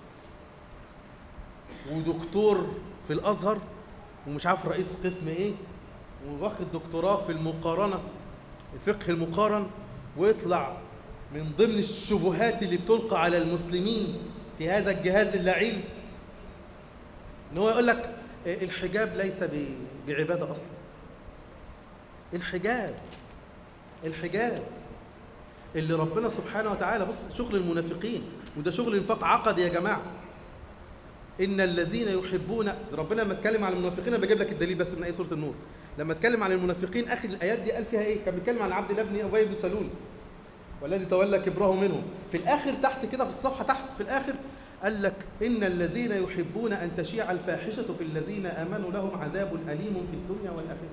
ودكتور في الازهر ومش عارف رئيس قسم ايه واخد دكتوراه في المقارنه الفقه المقارن ويطلع من ضمن الشبهات اللي بتلقى على المسلمين في هذا الجهاز اللعين ان هو يقول لك إيه، الحجاب ليس ب- بعباده اصلا الحجاب الحجاب اللي ربنا سبحانه وتعالى بص شغل المنافقين وده شغل انفاق عقدي يا جماعه ان الذين يحبون ربنا لما اتكلم عن المنافقين انا بجيب لك الدليل بس من اي سوره النور لما اتكلم عن المنافقين اخر الايات دي قال فيها ايه كان بيتكلم عن عبد الله بن ابي بن سلول والذي تولى كبره منهم في الاخر تحت كده في الصفحه تحت في الاخر قال لك ان الذين يحبون ان تشيع الفاحشه في الذين امنوا لهم عذاب اليم في الدنيا والاخره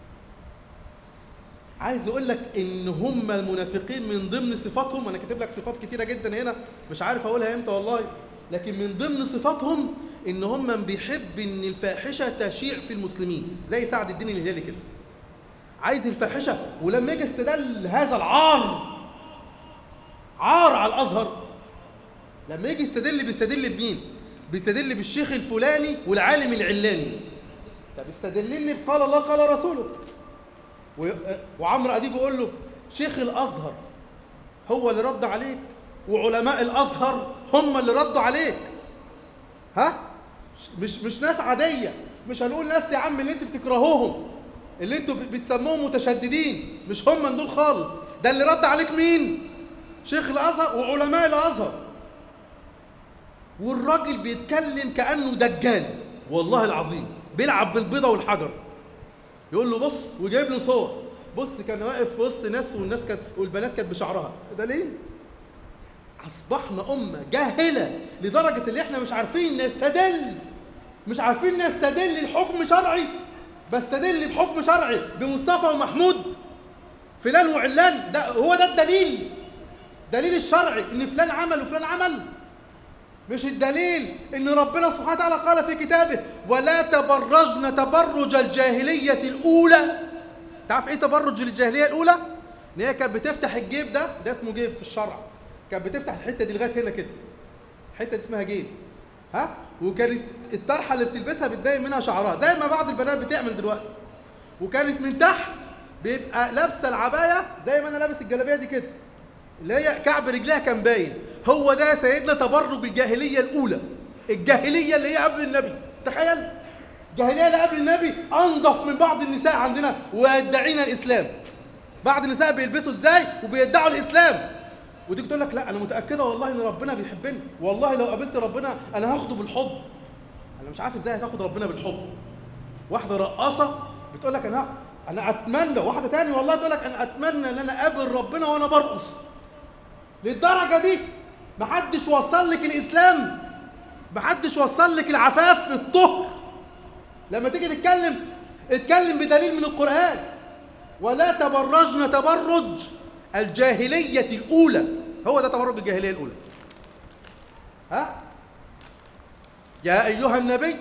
عايز يقول لك ان هم المنافقين من ضمن صفاتهم انا كاتب لك صفات كتيره جدا هنا مش عارف اقولها امتى والله لكن من ضمن صفاتهم ان هم بيحب ان الفاحشه تشيع في المسلمين زي سعد الدين الهلالي كده عايز الفاحشه ولما يجي استدل هذا العار عار على الازهر لما يجي يستدل بيستدل بمين بيستدل بالشيخ الفلاني والعالم العلاني طب استدل لي بقال الله قال رسوله و- وعمرو اديب بيقول له شيخ الازهر هو اللي رد عليك وعلماء الازهر هم اللي ردوا عليك ها مش مش ناس عاديه مش هنقول ناس يا عم اللي انتوا بتكرهوهم اللي انتوا بت- بتسموهم متشددين مش هم من دول خالص ده اللي رد عليك مين شيخ الازهر وعلماء الازهر والراجل بيتكلم كانه دجال والله العظيم بيلعب بالبيضه والحجر يقول له بص وجايب له صور بص كان واقف في وسط ناس والناس كانت والبنات كانت بشعرها ده ليه؟ اصبحنا امه جاهله لدرجه اللي احنا مش عارفين نستدل مش عارفين نستدل الحكم شرعي بستدل بحكم شرعي بمصطفى ومحمود فلان وعلان ده هو ده الدليل دليل الشرعي ان فلان عمل وفلان عمل مش الدليل ان ربنا سبحانه وتعالى قال في كتابه ولا تبرجن تبرج الجاهليه الاولى تعرف ايه تبرج الجاهليه الاولى ان هي كانت بتفتح الجيب ده ده اسمه جيب في الشرع كانت بتفتح الحته دي لغايه هنا كده الحته دي اسمها جيب ها وكانت الطرحه اللي بتلبسها بتبين منها شعرها زي ما بعض البنات بتعمل دلوقتي وكانت من تحت بيبقى لابسه العبايه زي ما انا لابس الجلابيه دي كده اللي هي كعب رجلها كان باين هو ده سيدنا تبرج الجاهليه الاولى الجاهليه اللي هي قبل النبي تخيل الجاهليه اللي قبل النبي انضف من بعض النساء عندنا ويدعين الاسلام بعض النساء بيلبسوا ازاي وبيدعوا الاسلام ودي تقول لك لا انا متاكده والله ان ربنا بيحبني والله لو قابلت ربنا انا هاخده بالحب انا مش عارف ازاي هتاخد ربنا بالحب واحده رقاصه بتقول لك انا انا اتمنى واحده تاني والله تقول لك انا اتمنى ان انا اقابل ربنا وانا برقص للدرجه دي محدش وصل لك الاسلام محدش وصل لك العفاف في الطهر لما تيجي تتكلم اتكلم بدليل من القران ولا تبرجن تبرج الجاهليه الاولى هو ده تبرج الجاهليه الاولى ها يا ايها النبي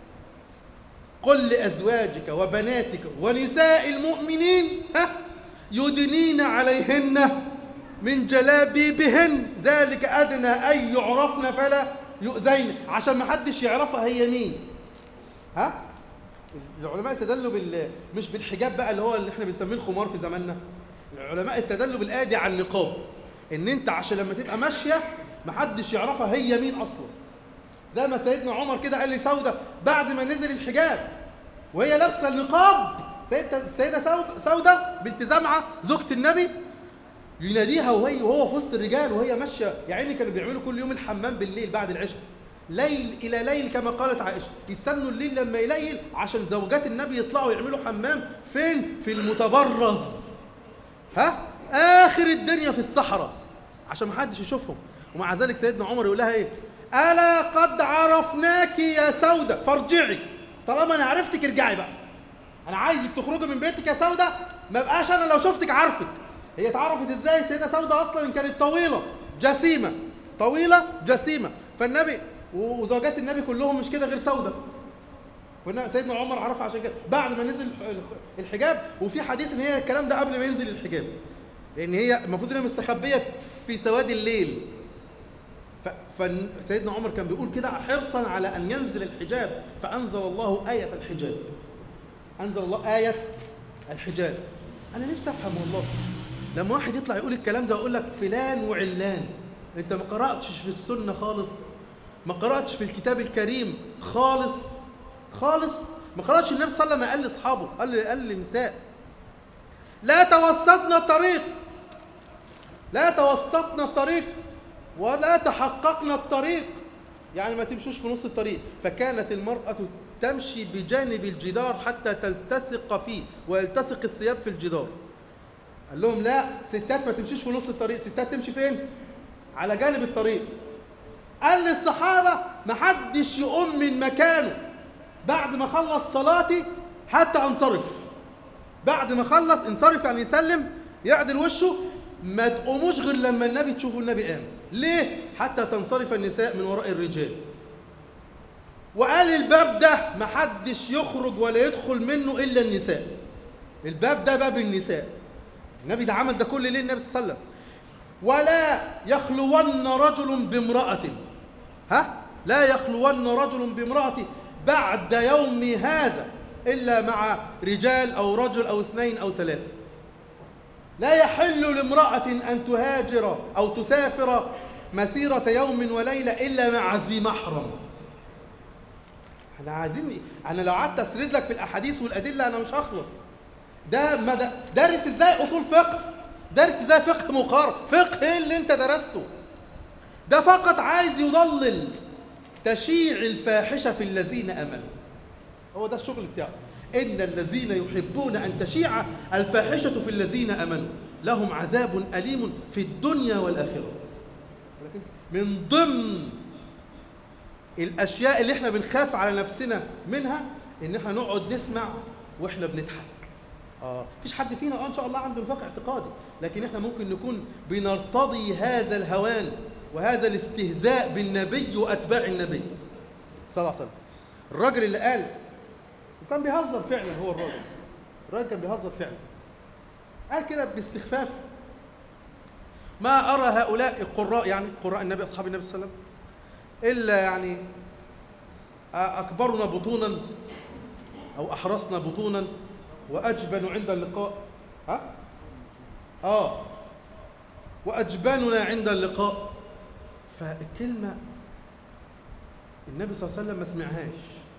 قل لازواجك وبناتك ونساء المؤمنين ها يدنين عليهن من جلابيبهن ذلك ادنى ان يعرفن فلا يؤذين عشان ما حدش يعرفها هي مين ها العلماء استدلوا بال مش بالحجاب بقى اللي هو اللي احنا بنسميه الخمار في زماننا العلماء استدلوا بالايه دي على النقاب ان انت عشان لما تبقى ماشيه ما حدش يعرفها هي مين اصلا زي ما سيدنا عمر كده قال لي سوده بعد ما نزل الحجاب وهي لابسه النقاب سيدة السيده سودة, سودة بنت زمعه زوجة النبي يناديها وهي وهو في وسط الرجال وهي ماشيه يا عيني كانوا بيعملوا كل يوم الحمام بالليل بعد العشاء ليل الى ليل كما قالت عائشه يستنوا الليل لما يليل عشان زوجات النبي يطلعوا يعملوا حمام فين في المتبرز ها اخر الدنيا في الصحراء عشان ما حدش يشوفهم ومع ذلك سيدنا عمر يقول لها ايه الا قد عرفناك يا سوده فارجعي طالما انا عرفتك ارجعي بقى انا عايزك تخرجي من بيتك يا سوده ما بقاش انا لو شفتك عارفك هي اتعرفت ازاي السيده سوده اصلا كانت طويله جسيمه طويله جسيمه فالنبي وزوجات النبي كلهم مش كده غير سوده سيدنا عمر عرفها عشان كده بعد ما نزل الحجاب وفي حديث ان هي الكلام ده قبل ما ينزل الحجاب لان هي المفروض انها مستخبيه في سواد الليل فسيدنا عمر كان بيقول كده حرصا على ان ينزل الحجاب فانزل الله ايه الحجاب انزل الله ايه الحجاب انا نفسي افهم والله لما واحد يطلع يقول الكلام ده ويقول لك فلان وعلان انت ما قراتش في السنه خالص ما قراتش في الكتاب الكريم خالص خالص ما قراتش النبي صلى الله عليه وسلم قال لاصحابه قال قال للنساء لا توسطنا الطريق لا توسطنا الطريق ولا تحققنا الطريق يعني ما تمشوش في نص الطريق فكانت المرأة تمشي بجانب الجدار حتى تلتصق فيه ويلتصق الثياب في الجدار قال لهم لا ستات ما تمشيش في نص الطريق ستات تمشي فين على جانب الطريق قال للصحابة ما حدش يقوم من مكانه بعد ما خلص صلاتي حتى انصرف بعد ما خلص انصرف يعني يسلم يعدل وشه ما تقوموش غير لما النبي تشوفوا النبي قام ليه حتى تنصرف النساء من وراء الرجال وقال الباب ده ما حدش يخرج ولا يدخل منه الا النساء الباب ده باب النساء النبي ده عمل ده كل ليه النبي صلى الله عليه وسلم ولا يخلون رجل بامرأة ها لا يخلون رجل بامرأة بعد يوم هذا إلا مع رجال أو رجل أو اثنين أو ثلاثة لا يحل لامرأة أن تهاجر أو تسافر مسيرة يوم وليلة إلا مع ذي محرم احنا عايزين انا لو قعدت اسرد لك في الاحاديث والادله انا مش هخلص ده مدى درس ازاي اصول فقه درس ازاي فقه مقارن فقه ايه اللي انت درسته ده فقط عايز يضلل تشيع الفاحشه في الذين امنوا هو ده الشغل بتاعه ان الذين يحبون ان تشيع الفاحشه في الذين امنوا لهم عذاب اليم في الدنيا والاخره لكن من ضمن الاشياء اللي احنا بنخاف على نفسنا منها ان احنا نقعد نسمع واحنا بنضحك اه مفيش حد فينا اه ان شاء الله عنده نفاق اعتقادي لكن احنا ممكن نكون بنرتضي هذا الهوان وهذا الاستهزاء بالنبي واتباع النبي صلى الله عليه وسلم الراجل اللي قال وكان بيهزر فعلا هو الراجل الراجل كان بيهزر فعلا قال كده باستخفاف ما ارى هؤلاء القراء يعني قراء النبي اصحاب النبي صلى الله عليه وسلم الا يعني أكبرنا بطونا أو أحرصنا بطونا وأجبن عند اللقاء ها؟ آه وأجباننا عند اللقاء فالكلمة النبي صلى الله عليه وسلم ما سمعهاش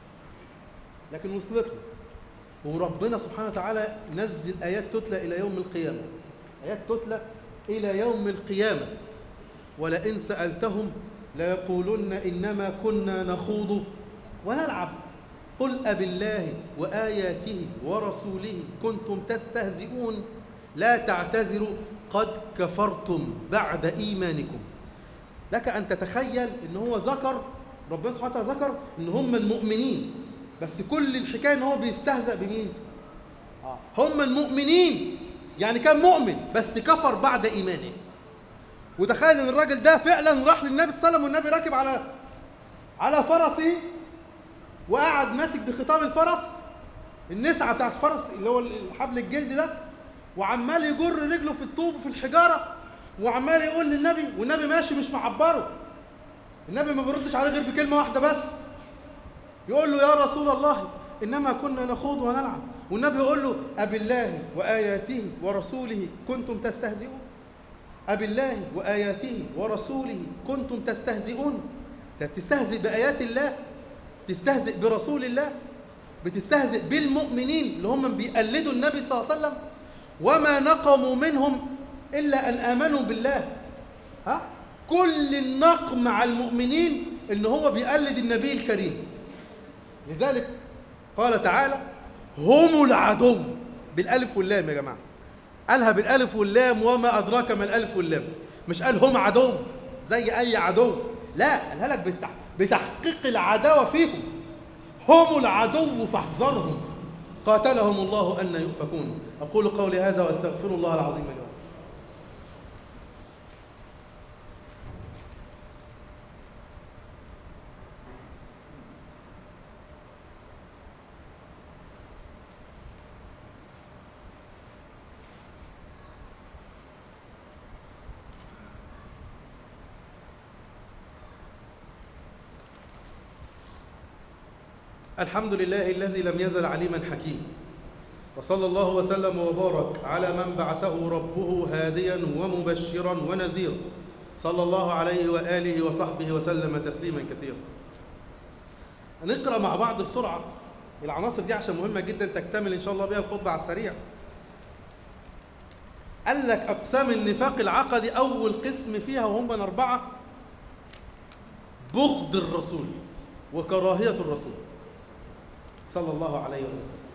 لكن وصلت له وربنا سبحانه وتعالى نزل آيات تتلى إلى يوم القيامة آيات تتلى إلى يوم القيامة ولئن سألتهم ليقولن إنما كنا نخوض ونلعب قل أبالله وآياته ورسوله كنتم تستهزئون لا تعتذروا قد كفرتم بعد إيمانكم لك أن تتخيل أن هو ذكر ربنا سبحانه وتعالى ذكر أن هم المؤمنين بس كل الحكاية أن هو بيستهزأ بمين هم المؤمنين يعني كان مؤمن بس كفر بعد إيمانه وتخيل ان الراجل ده فعلا راح للنبي صلى الله عليه وسلم والنبي راكب على على فرسه وقعد ماسك بخطام الفرس النسعه بتاعت الفرس اللي هو حبل الجلد ده وعمال يجر رجله في الطوب وفي الحجاره وعمال يقول للنبي والنبي ماشي مش معبره النبي ما بيردش عليه غير بكلمه واحده بس يقول له يا رسول الله انما كنا نخوض ونلعب والنبي يقول له أبالله وآياته ورسوله كنتم تستهزئون أبالله وآياته ورسوله كنتم تستهزئون تستهزئ بآيات الله تستهزئ برسول الله بتستهزئ بالمؤمنين اللي هم بيقلدوا النبي صلى الله عليه وسلم وما نقموا منهم إلا أن آمنوا بالله ها؟ كل النقم على المؤمنين إن هو بيقلد النبي الكريم لذلك قال تعالى هم العدو بالالف واللام يا جماعه قالها بالالف واللام وما ادراك ما الالف واللام مش قال هم عدو زي اي عدو لا قالها لك بالتح... بتحقيق العداوه فيهم هم العدو فاحذرهم قاتلهم الله ان يؤفكون اقول قولي هذا واستغفر الله العظيم لي الحمد لله الذي لم يزل عليما حكيما وصلى الله وسلم وبارك على من بعثه ربه هاديا ومبشرا ونذيرا صلى الله عليه واله وصحبه وسلم تسليما كثيرا هنقرا مع بعض بسرعه العناصر دي عشان مهمه جدا تكتمل ان شاء الله بها الخطبه على السريع قال لك اقسام النفاق العقدي اول قسم فيها وهم اربعه بغض الرسول وكراهيه الرسول صلى الله عليه وسلم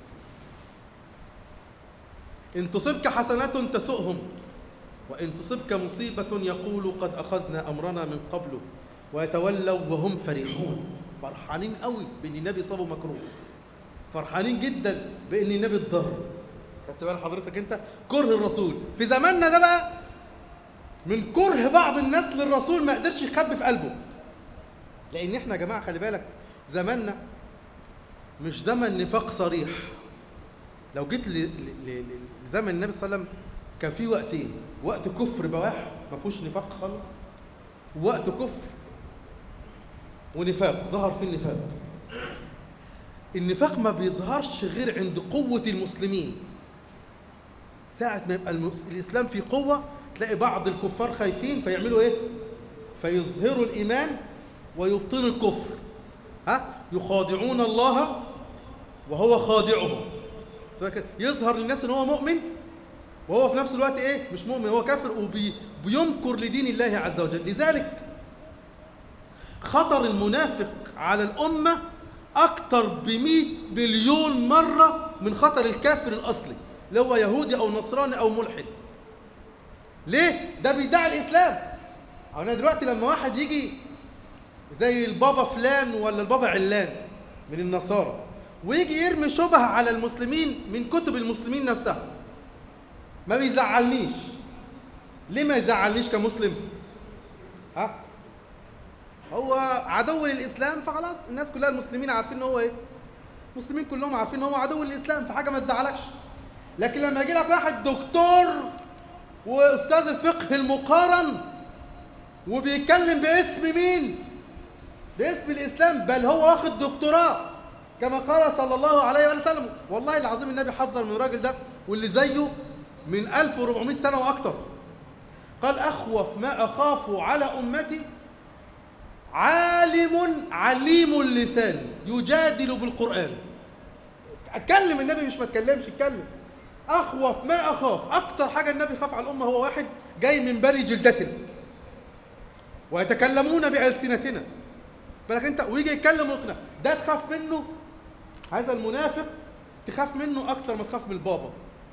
إن تصبك حسنات تسؤهم وإن تصبك مصيبة يقول قد أخذنا أمرنا من قبل ويتولوا وهم فرحون فرحانين قوي بأن النبي صابه مكروه فرحانين جدا بأن النبي اتضر خدت بال حضرتك أنت كره الرسول في زماننا ده بقى من كره بعض الناس للرسول ما قدرش يخبي في قلبه لأن احنا يا جماعة خلي بالك زماننا مش زمن نفاق صريح لو جيت لزمن النبي صلى الله عليه وسلم كان في وقتين وقت كفر بواح ما فيهوش نفاق خالص ووقت كفر ونفاق ظهر فيه النفاق النفاق ما بيظهرش غير عند قوة المسلمين ساعة ما يبقى المس... الإسلام في قوة تلاقي بعض الكفار خايفين فيعملوا إيه؟ فيظهروا الإيمان ويبطنوا الكفر ها؟ يخادعون الله وهو خادعهم يظهر للناس ان هو مؤمن وهو في نفس الوقت ايه مش مؤمن هو كافر وبينكر لدين الله عز وجل لذلك خطر المنافق على الأمة أكتر بمئة مليون مرة من خطر الكافر الأصلي اللي هو يهودي أو نصراني أو ملحد ليه؟ ده بيدعي الإسلام أنا دلوقتي لما واحد يجي زي البابا فلان ولا البابا علان من النصارى ويجي يرمي شبهة على المسلمين من كتب المسلمين نفسها ما بيزعلنيش ليه ما يزعلنيش كمسلم ها هو عدو للاسلام فخلاص الناس كلها المسلمين عارفين ان هو ايه المسلمين كلهم عارفين ان هو عدو للاسلام فحاجه ما تزعلكش لكن لما يجي لك واحد دكتور واستاذ الفقه المقارن وبيتكلم باسم مين باسم الاسلام بل هو واخد دكتوراه كما قال صلى الله عليه وسلم والله العظيم النبي حذر من الراجل ده واللي زيه من 1400 سنه واكثر قال اخوف ما اخاف على امتي عالم عليم اللسان يجادل بالقران اتكلم النبي مش ما اتكلمش اتكلم اخوف ما اخاف اكتر حاجه النبي خاف على الامه هو واحد جاي من بري جلدتنا ويتكلمون بالسنتنا بالك انت ويجي يتكلم ويقنع ده تخاف منه هذا المنافق تخاف منه اكتر ما تخاف من البابا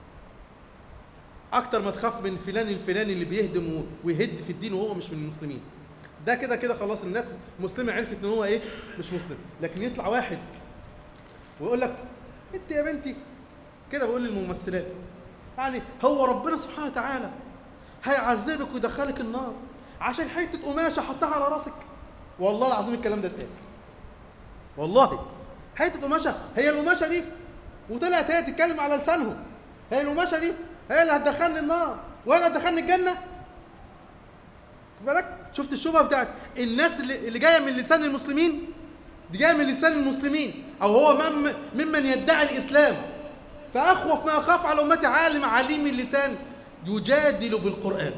اكتر ما تخاف من فلان الفلاني اللي بيهدم ويهد في الدين وهو مش من المسلمين ده كده كده خلاص الناس مسلمه عرفت ان هو ايه مش مسلم لكن يطلع واحد ويقول لك انت يا بنتي كده بقول للممثلات يعني هو ربنا سبحانه وتعالى هيعذبك ويدخلك النار عشان حته قماشه حطها على راسك والله العظيم الكلام ده اتقال والله حته قماشه هي القماشه دي وطلعت هي تتكلم على لسانهم هي القماشه دي هي اللي هتدخلني النار ولا هتدخلني الجنه بالك شفت الشبهه بتاعت الناس اللي, اللي جايه من لسان المسلمين دي جايه من لسان المسلمين او هو مم ممن يدعي الاسلام فاخوف ما اخاف على امتي عالم عليم اللسان يجادل بالقران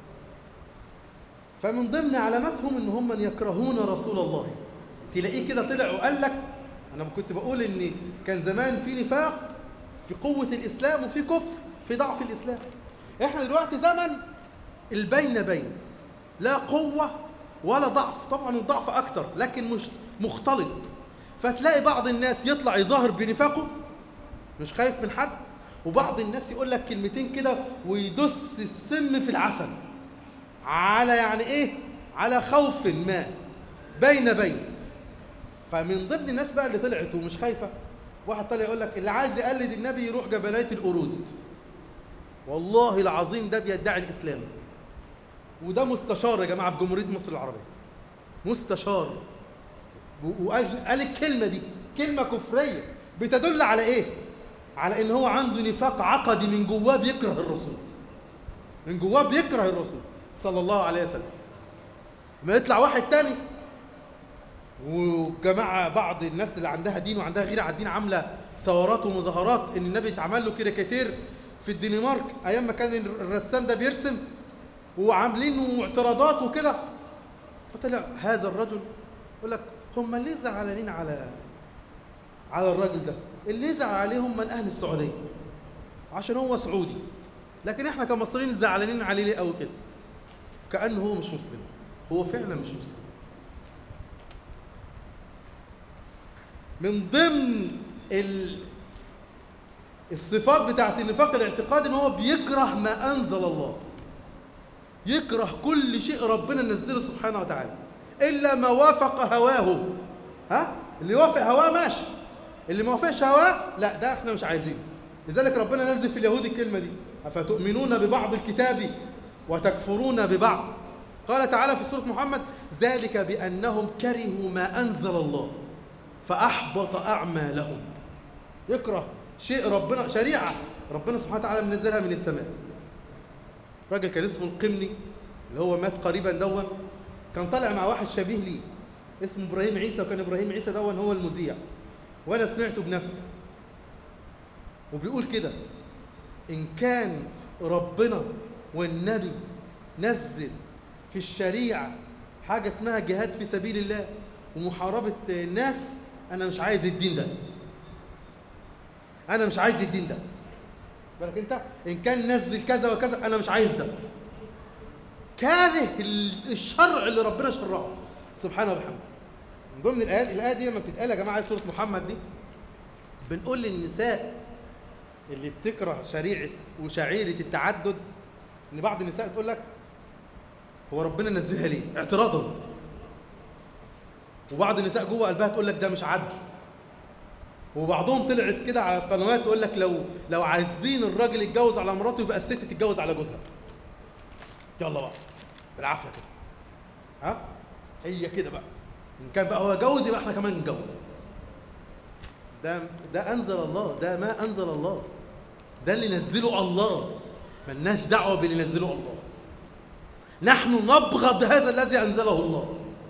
فمن ضمن علاماتهم ان هم من يكرهون رسول الله تلاقيه كده طلع وقال لك انا كنت بقول ان كان زمان في نفاق في قوه الاسلام وفي كفر في ضعف الاسلام احنا دلوقتي زمن البين بين لا قوه ولا ضعف طبعا الضعف اكتر لكن مش مختلط فتلاقي بعض الناس يطلع يظاهر بنفاقه مش خايف من حد وبعض الناس يقول لك كلمتين كده ويدس السم في العسل على يعني ايه على خوف ما بين بين فمن ضمن الناس بقى اللي طلعت ومش خايفه واحد طلع يقول لك اللي عايز يقلد النبي يروح جبلية القرود والله العظيم ده بيدعي الاسلام وده مستشار يا جماعه في جمهوريه مصر العربيه مستشار وقال قال الكلمه دي كلمه كفريه بتدل على ايه على ان هو عنده نفاق عقدي من جواه بيكره الرسول من جواه بيكره الرسول صلى الله عليه وسلم ما يطلع واحد تاني وجماعة بعض الناس اللي عندها دين وعندها غيرة على الدين عاملة ثورات ومظاهرات ان النبي اتعمل له كاريكاتير في الدنمارك ايام ما كان الرسام ده بيرسم وعاملين اعتراضات وكده فطلع هذا الرجل يقول لك هم ليه زعلانين على على الراجل ده اللي يزعل عليهم من اهل السعوديه عشان هو سعودي لكن احنا كمصريين زعلانين عليه ليه قوي كده كانه هو مش مسلم هو فعلا مش مسلم من ضمن ال... الصفات بتاعت النفاق الاعتقادي ان هو بيكره ما انزل الله يكره كل شيء ربنا نزله سبحانه وتعالى الا ما وافق هواه ها اللي يوافق هواه ماشي اللي ما وافقش هواه لا ده احنا مش عايزينه لذلك ربنا نزل في اليهود الكلمه دي افتؤمنون ببعض الكتاب وتكفرون ببعض قال تعالى في سوره محمد ذلك بانهم كرهوا ما انزل الله فاحبط اعمالهم يكره شيء ربنا شريعه ربنا سبحانه وتعالى منزلها من السماء راجل كان اسمه القمني اللي هو مات قريبا دون كان طالع مع واحد شبيه ليه اسمه ابراهيم عيسى وكان ابراهيم عيسى دون هو المذيع وانا سمعته بنفسي وبيقول كده ان كان ربنا والنبي نزل في الشريعه حاجه اسمها جهاد في سبيل الله ومحاربه الناس انا مش عايز الدين ده انا مش عايز الدين ده بالك انت ان كان نزل كذا وكذا انا مش عايز ده كاره الشرع اللي ربنا شرعه سبحانه وبحمده من ضمن الايات الايه دي لما بتتقال يا جماعه سوره محمد دي بنقول للنساء اللي بتكره شريعه وشعيره التعدد ان بعض النساء تقول لك هو ربنا نزلها ليه اعتراضا وبعض النساء جوه قلبها تقول لك ده مش عدل وبعضهم طلعت كده على القنوات تقول لك لو لو عايزين الراجل يتجوز على مراته يبقى الست تتجوز على جوزها يلا بقى بالعافيه كده ها هي كده بقى ان كان بقى هو جوز يبقى احنا كمان نتجوز ده ده انزل الله ده ما انزل الله ده اللي نزله الله ملناش دعوه باللي نزله الله نحن نبغض هذا الذي انزله الله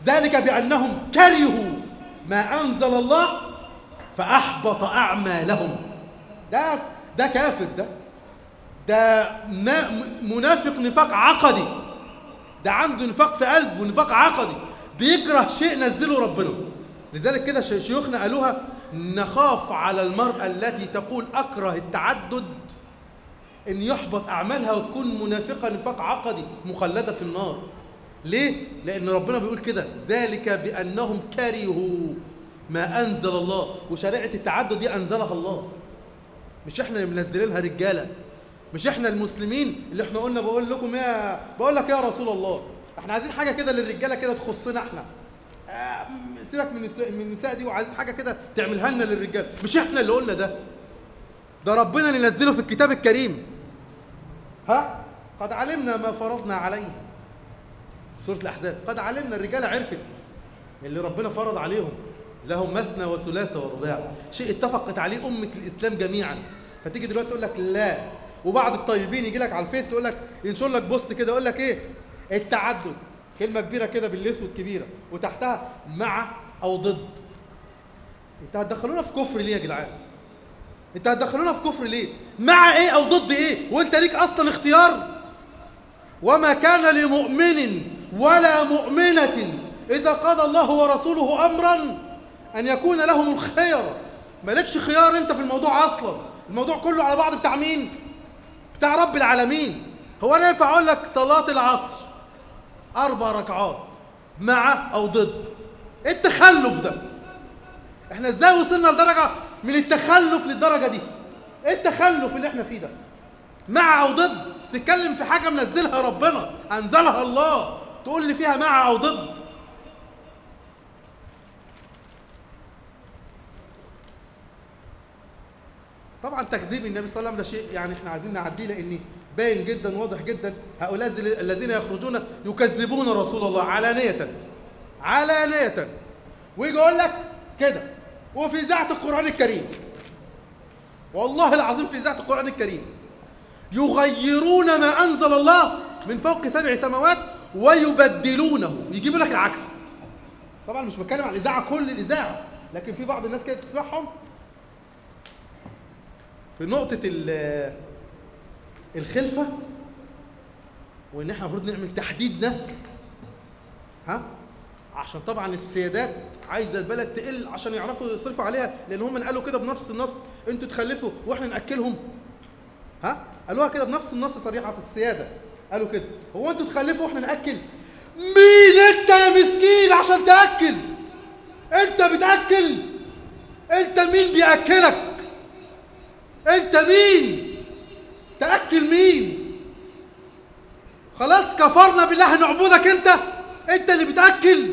ذلك بأنهم كرهوا ما أنزل الله فأحبط أعمالهم ده ده كافر ده ده منافق نفاق عقدي ده عنده نفاق في قلبه ونفاق عقدي بيكره شيء نزله ربنا لذلك كده شيوخنا قالوها نخاف على المرأة التي تقول أكره التعدد إن يحبط أعمالها وتكون منافقة نفاق عقدي مخلدة في النار ليه؟ لأن ربنا بيقول كده ذلك بأنهم كرهوا ما أنزل الله وشريعة التعدد دي أنزلها الله مش إحنا اللي منزلينها رجالة مش إحنا المسلمين اللي إحنا قلنا بقول لكم يا بقول لك يا رسول الله إحنا عايزين حاجة كده للرجالة كده تخصنا إحنا آه، سيبك من من النساء دي وعايزين حاجة كده تعملها لنا للرجال مش إحنا اللي قلنا ده ده ربنا اللي نزله في الكتاب الكريم ها قد علمنا ما فرضنا عليه سورة الأحزاب قد علمنا الرجالة عرفت اللي ربنا فرض عليهم لهم مثنى وثلاثة ورباع شيء اتفقت عليه أمة الإسلام جميعا فتيجي دلوقتي تقول لك لا وبعض الطيبين يجي لك على الفيس يقول لك ينشر لك بوست كده يقول لك ايه التعدد كلمة كبيرة كده بالاسود كبيرة وتحتها مع أو ضد انت هتدخلونا في كفر ليه يا جدعان انت هتدخلونا في كفر ليه مع ايه او ضد ايه وانت ليك اصلا اختيار وما كان لمؤمن ولا مؤمنة إذا قضى الله ورسوله أمرا أن يكون لهم الخير مالكش خيار أنت في الموضوع أصلا الموضوع كله على بعض بتاع مين بتاع رب العالمين هو أنا ينفع أقول لك صلاة العصر أربع ركعات مع أو ضد إيه التخلف ده احنا ازاي وصلنا لدرجة من التخلف للدرجة دي ايه التخلف اللي احنا فيه ده مع او ضد تتكلم في حاجة منزلها ربنا انزلها الله تقول لي فيها مع او ضد طبعا تكذيب النبي صلى الله عليه وسلم ده شيء يعني احنا عايزين نعديه لان باين جدا واضح جدا هؤلاء الذين يخرجون يكذبون رسول الله علانية علانية ويجي يقول لك كده وفي إذاعة القرآن الكريم والله العظيم في إذاعة القرآن الكريم يغيرون ما أنزل الله من فوق سبع سماوات ويبدلونه يجيبوا لك العكس طبعا مش بتكلم عن الإذاعة كل الإذاعة لكن في بعض الناس كده تسمعهم في نقطة الخلفة وإن إحنا المفروض نعمل تحديد نسل ها عشان طبعا السيادات عايزه البلد تقل عشان يعرفوا يصرفوا عليها لان هم قالوا كده بنفس النص انتوا تخلفوا واحنا ناكلهم ها قالوها كده بنفس النص صريحه السياده قالوا كده هو انتوا تخلفوا واحنا ناكل مين انت يا مسكين عشان تاكل انت بتاكل انت مين بياكلك انت مين تاكل مين خلاص كفرنا بالله نعبدك انت انت اللي بتاكل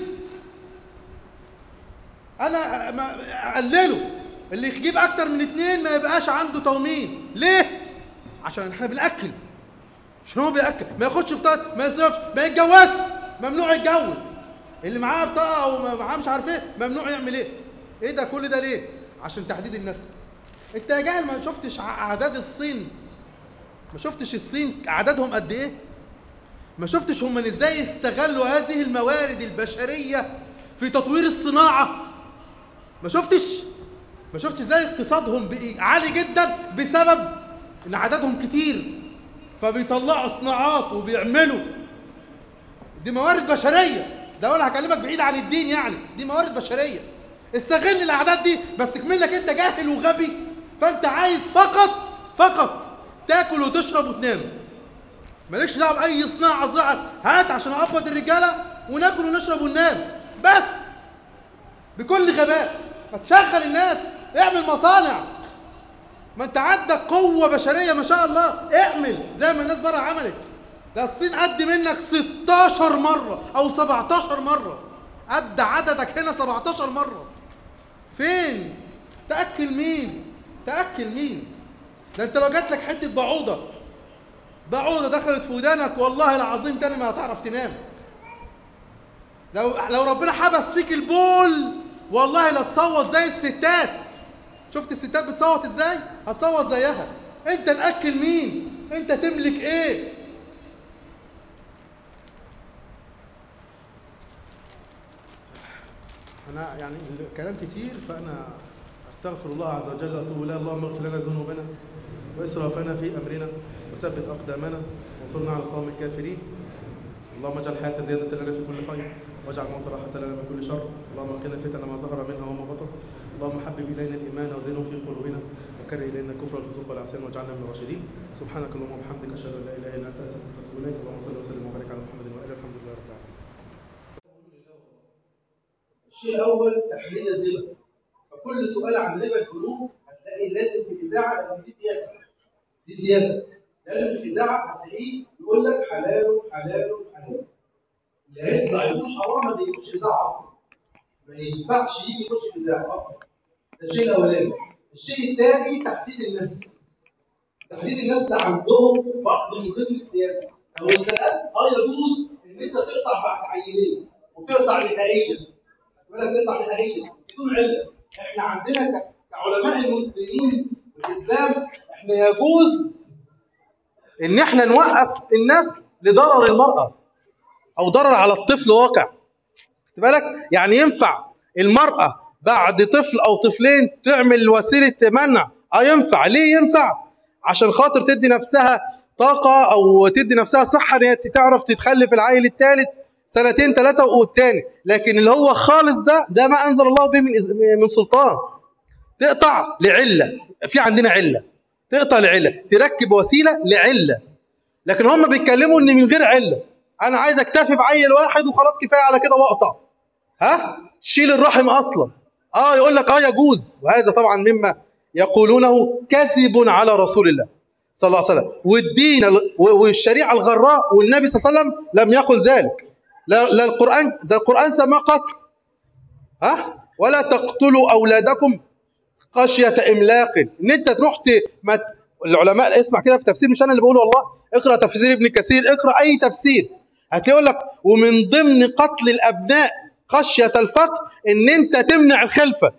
انا ما قلله اللي يجيب اكتر من اتنين ما يبقاش عنده تومين ليه عشان احنا بناكل عشان هو بياكل ما ياخدش بطاقه ما يصرفش ما يتجوزش ممنوع يتجوز اللي معاه بطاقه او معاه مش عارف ايه ممنوع يعمل ايه ايه ده كل ده ليه عشان تحديد النسل انت يا جاهل ما شفتش اعداد الصين ما شفتش الصين اعدادهم قد ايه ما شفتش هم ازاي استغلوا هذه الموارد البشريه في تطوير الصناعه ما شفتش ما شفتش ازاي اقتصادهم عالي جدا بسبب ان عددهم كتير فبيطلعوا صناعات وبيعملوا دي موارد بشريه ده ولا هكلمك بعيد عن الدين يعني دي موارد بشريه استغل الاعداد دي بس كمل لك انت جاهل وغبي فانت عايز فقط فقط تاكل وتشرب وتنام مالكش دعوه باي صناعه زراعه هات عشان اقبض الرجاله وناكل ونشرب وننام بس بكل غباء ما تشغل الناس اعمل مصانع ما انت عندك قوه بشريه ما شاء الله اعمل زي ما الناس بره عملت ده الصين قد منك 16 مره او 17 مره قد عددك هنا 17 مره فين تاكل مين تاكل مين ده انت لو جات لك حته بعوضه بعوضه دخلت في ودانك والله العظيم تاني ما هتعرف تنام لو لو ربنا حبس فيك البول والله لا تصوت زي الستات شفت الستات بتصوت ازاي هتصوت زيها انت تاكل مين انت تملك ايه انا يعني الكلام كتير فانا استغفر الله عز وجل واتوب اليه اللهم اغفر لنا ذنوبنا واسرافنا في امرنا وثبت اقدامنا وانصرنا على القوم الكافرين اللهم اجعل الحياه زياده لنا في كل خير واجعل الموت راحه لنا من كل شر اللهم قنا الفتن ما ظهر منها وما بطن اللهم حبب الينا الايمان وزينه في قلوبنا وكره الينا الكفر والفسوق والعصيان واجعلنا من الراشدين سبحانك اللهم وبحمدك اشهد ان لا اله الا انت استغفرك واتوب اليك اللهم صل وسلم وبارك على محمد واله الحمد لله رب العالمين الشيء الاول تحليل الربا فكل سؤال عن ربا البنوك هتلاقي لازم في الاذاعه لان دي سياسه دي سياسه لازم في الاذاعه هتلاقيه يقول لك حلال حلال حلال اللي هيطلع يقول حرام ما بيجيبش اذاعه اصلا ما ينفعش يجي يخش الاذاعه اصلا ده الشيء الاولاني الشيء الثاني تحديد الناس تحديد الناس ده عندهم برضه من ضمن السياسه لو اتسالت اه يجوز ان انت تقطع بعد عينين وتقطع نهائيا بالك تقطع نهائيا بدون علم احنا عندنا ك- كعلماء المسلمين والاسلام احنا يجوز ان احنا نوقف الناس لضرر المراه او ضرر على الطفل واقع خد بالك يعني ينفع المراه بعد طفل او طفلين تعمل وسيله منع اه ينفع ليه ينفع عشان خاطر تدي نفسها طاقه او تدي نفسها صحه ان هي تعرف تتخلف العيل الثالث سنتين ثلاثه والتاني لكن اللي هو خالص ده ده ما انزل الله به من إز- من سلطان تقطع لعله في عندنا عله تقطع لعله تركب وسيله لعله لكن هم بيتكلموا ان من غير عله انا عايز اكتفي بعيل واحد وخلاص كفايه على كده واقطع ها تشيل الرحم اصلا اه يقول لك اه يجوز وهذا طبعا مما يقولونه كذب على رسول الله صلى الله عليه وسلم والدين ال- و- والشريعه الغراء والنبي صلى الله عليه وسلم لم يقل ذلك لا, لا القران ده القران سماه قتل ها ولا تقتلوا اولادكم خشيه املاق ان انت تروح ت... ما ت- العلماء اسمع كده في تفسير مش انا اللي بقول والله اقرا تفسير ابن كثير اقرا اي تفسير هتلاقي يقول لك ومن ضمن قتل الابناء خشيه الفقر ان انت تمنع الخلفه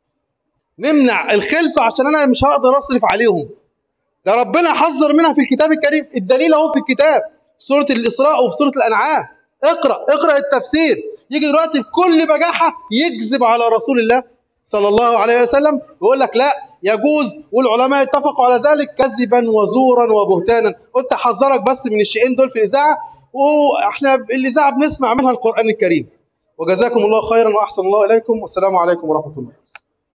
نمنع الخلفه عشان انا مش هقدر اصرف عليهم ده ربنا حذر منها في الكتاب الكريم الدليل اهو في الكتاب في سوره الاسراء وفي سوره الانعام اقرا اقرا التفسير يجي دلوقتي بكل بجاحه يكذب على رسول الله صلى الله عليه وسلم ويقول لك لا يجوز والعلماء اتفقوا على ذلك كذبا وزورا وبهتانا قلت احذرك بس من الشيئين دول في الاذاعه واحنا الاذاعه بنسمع منها القران الكريم وجزاكم الله خيرا واحسن الله اليكم والسلام عليكم ورحمه الله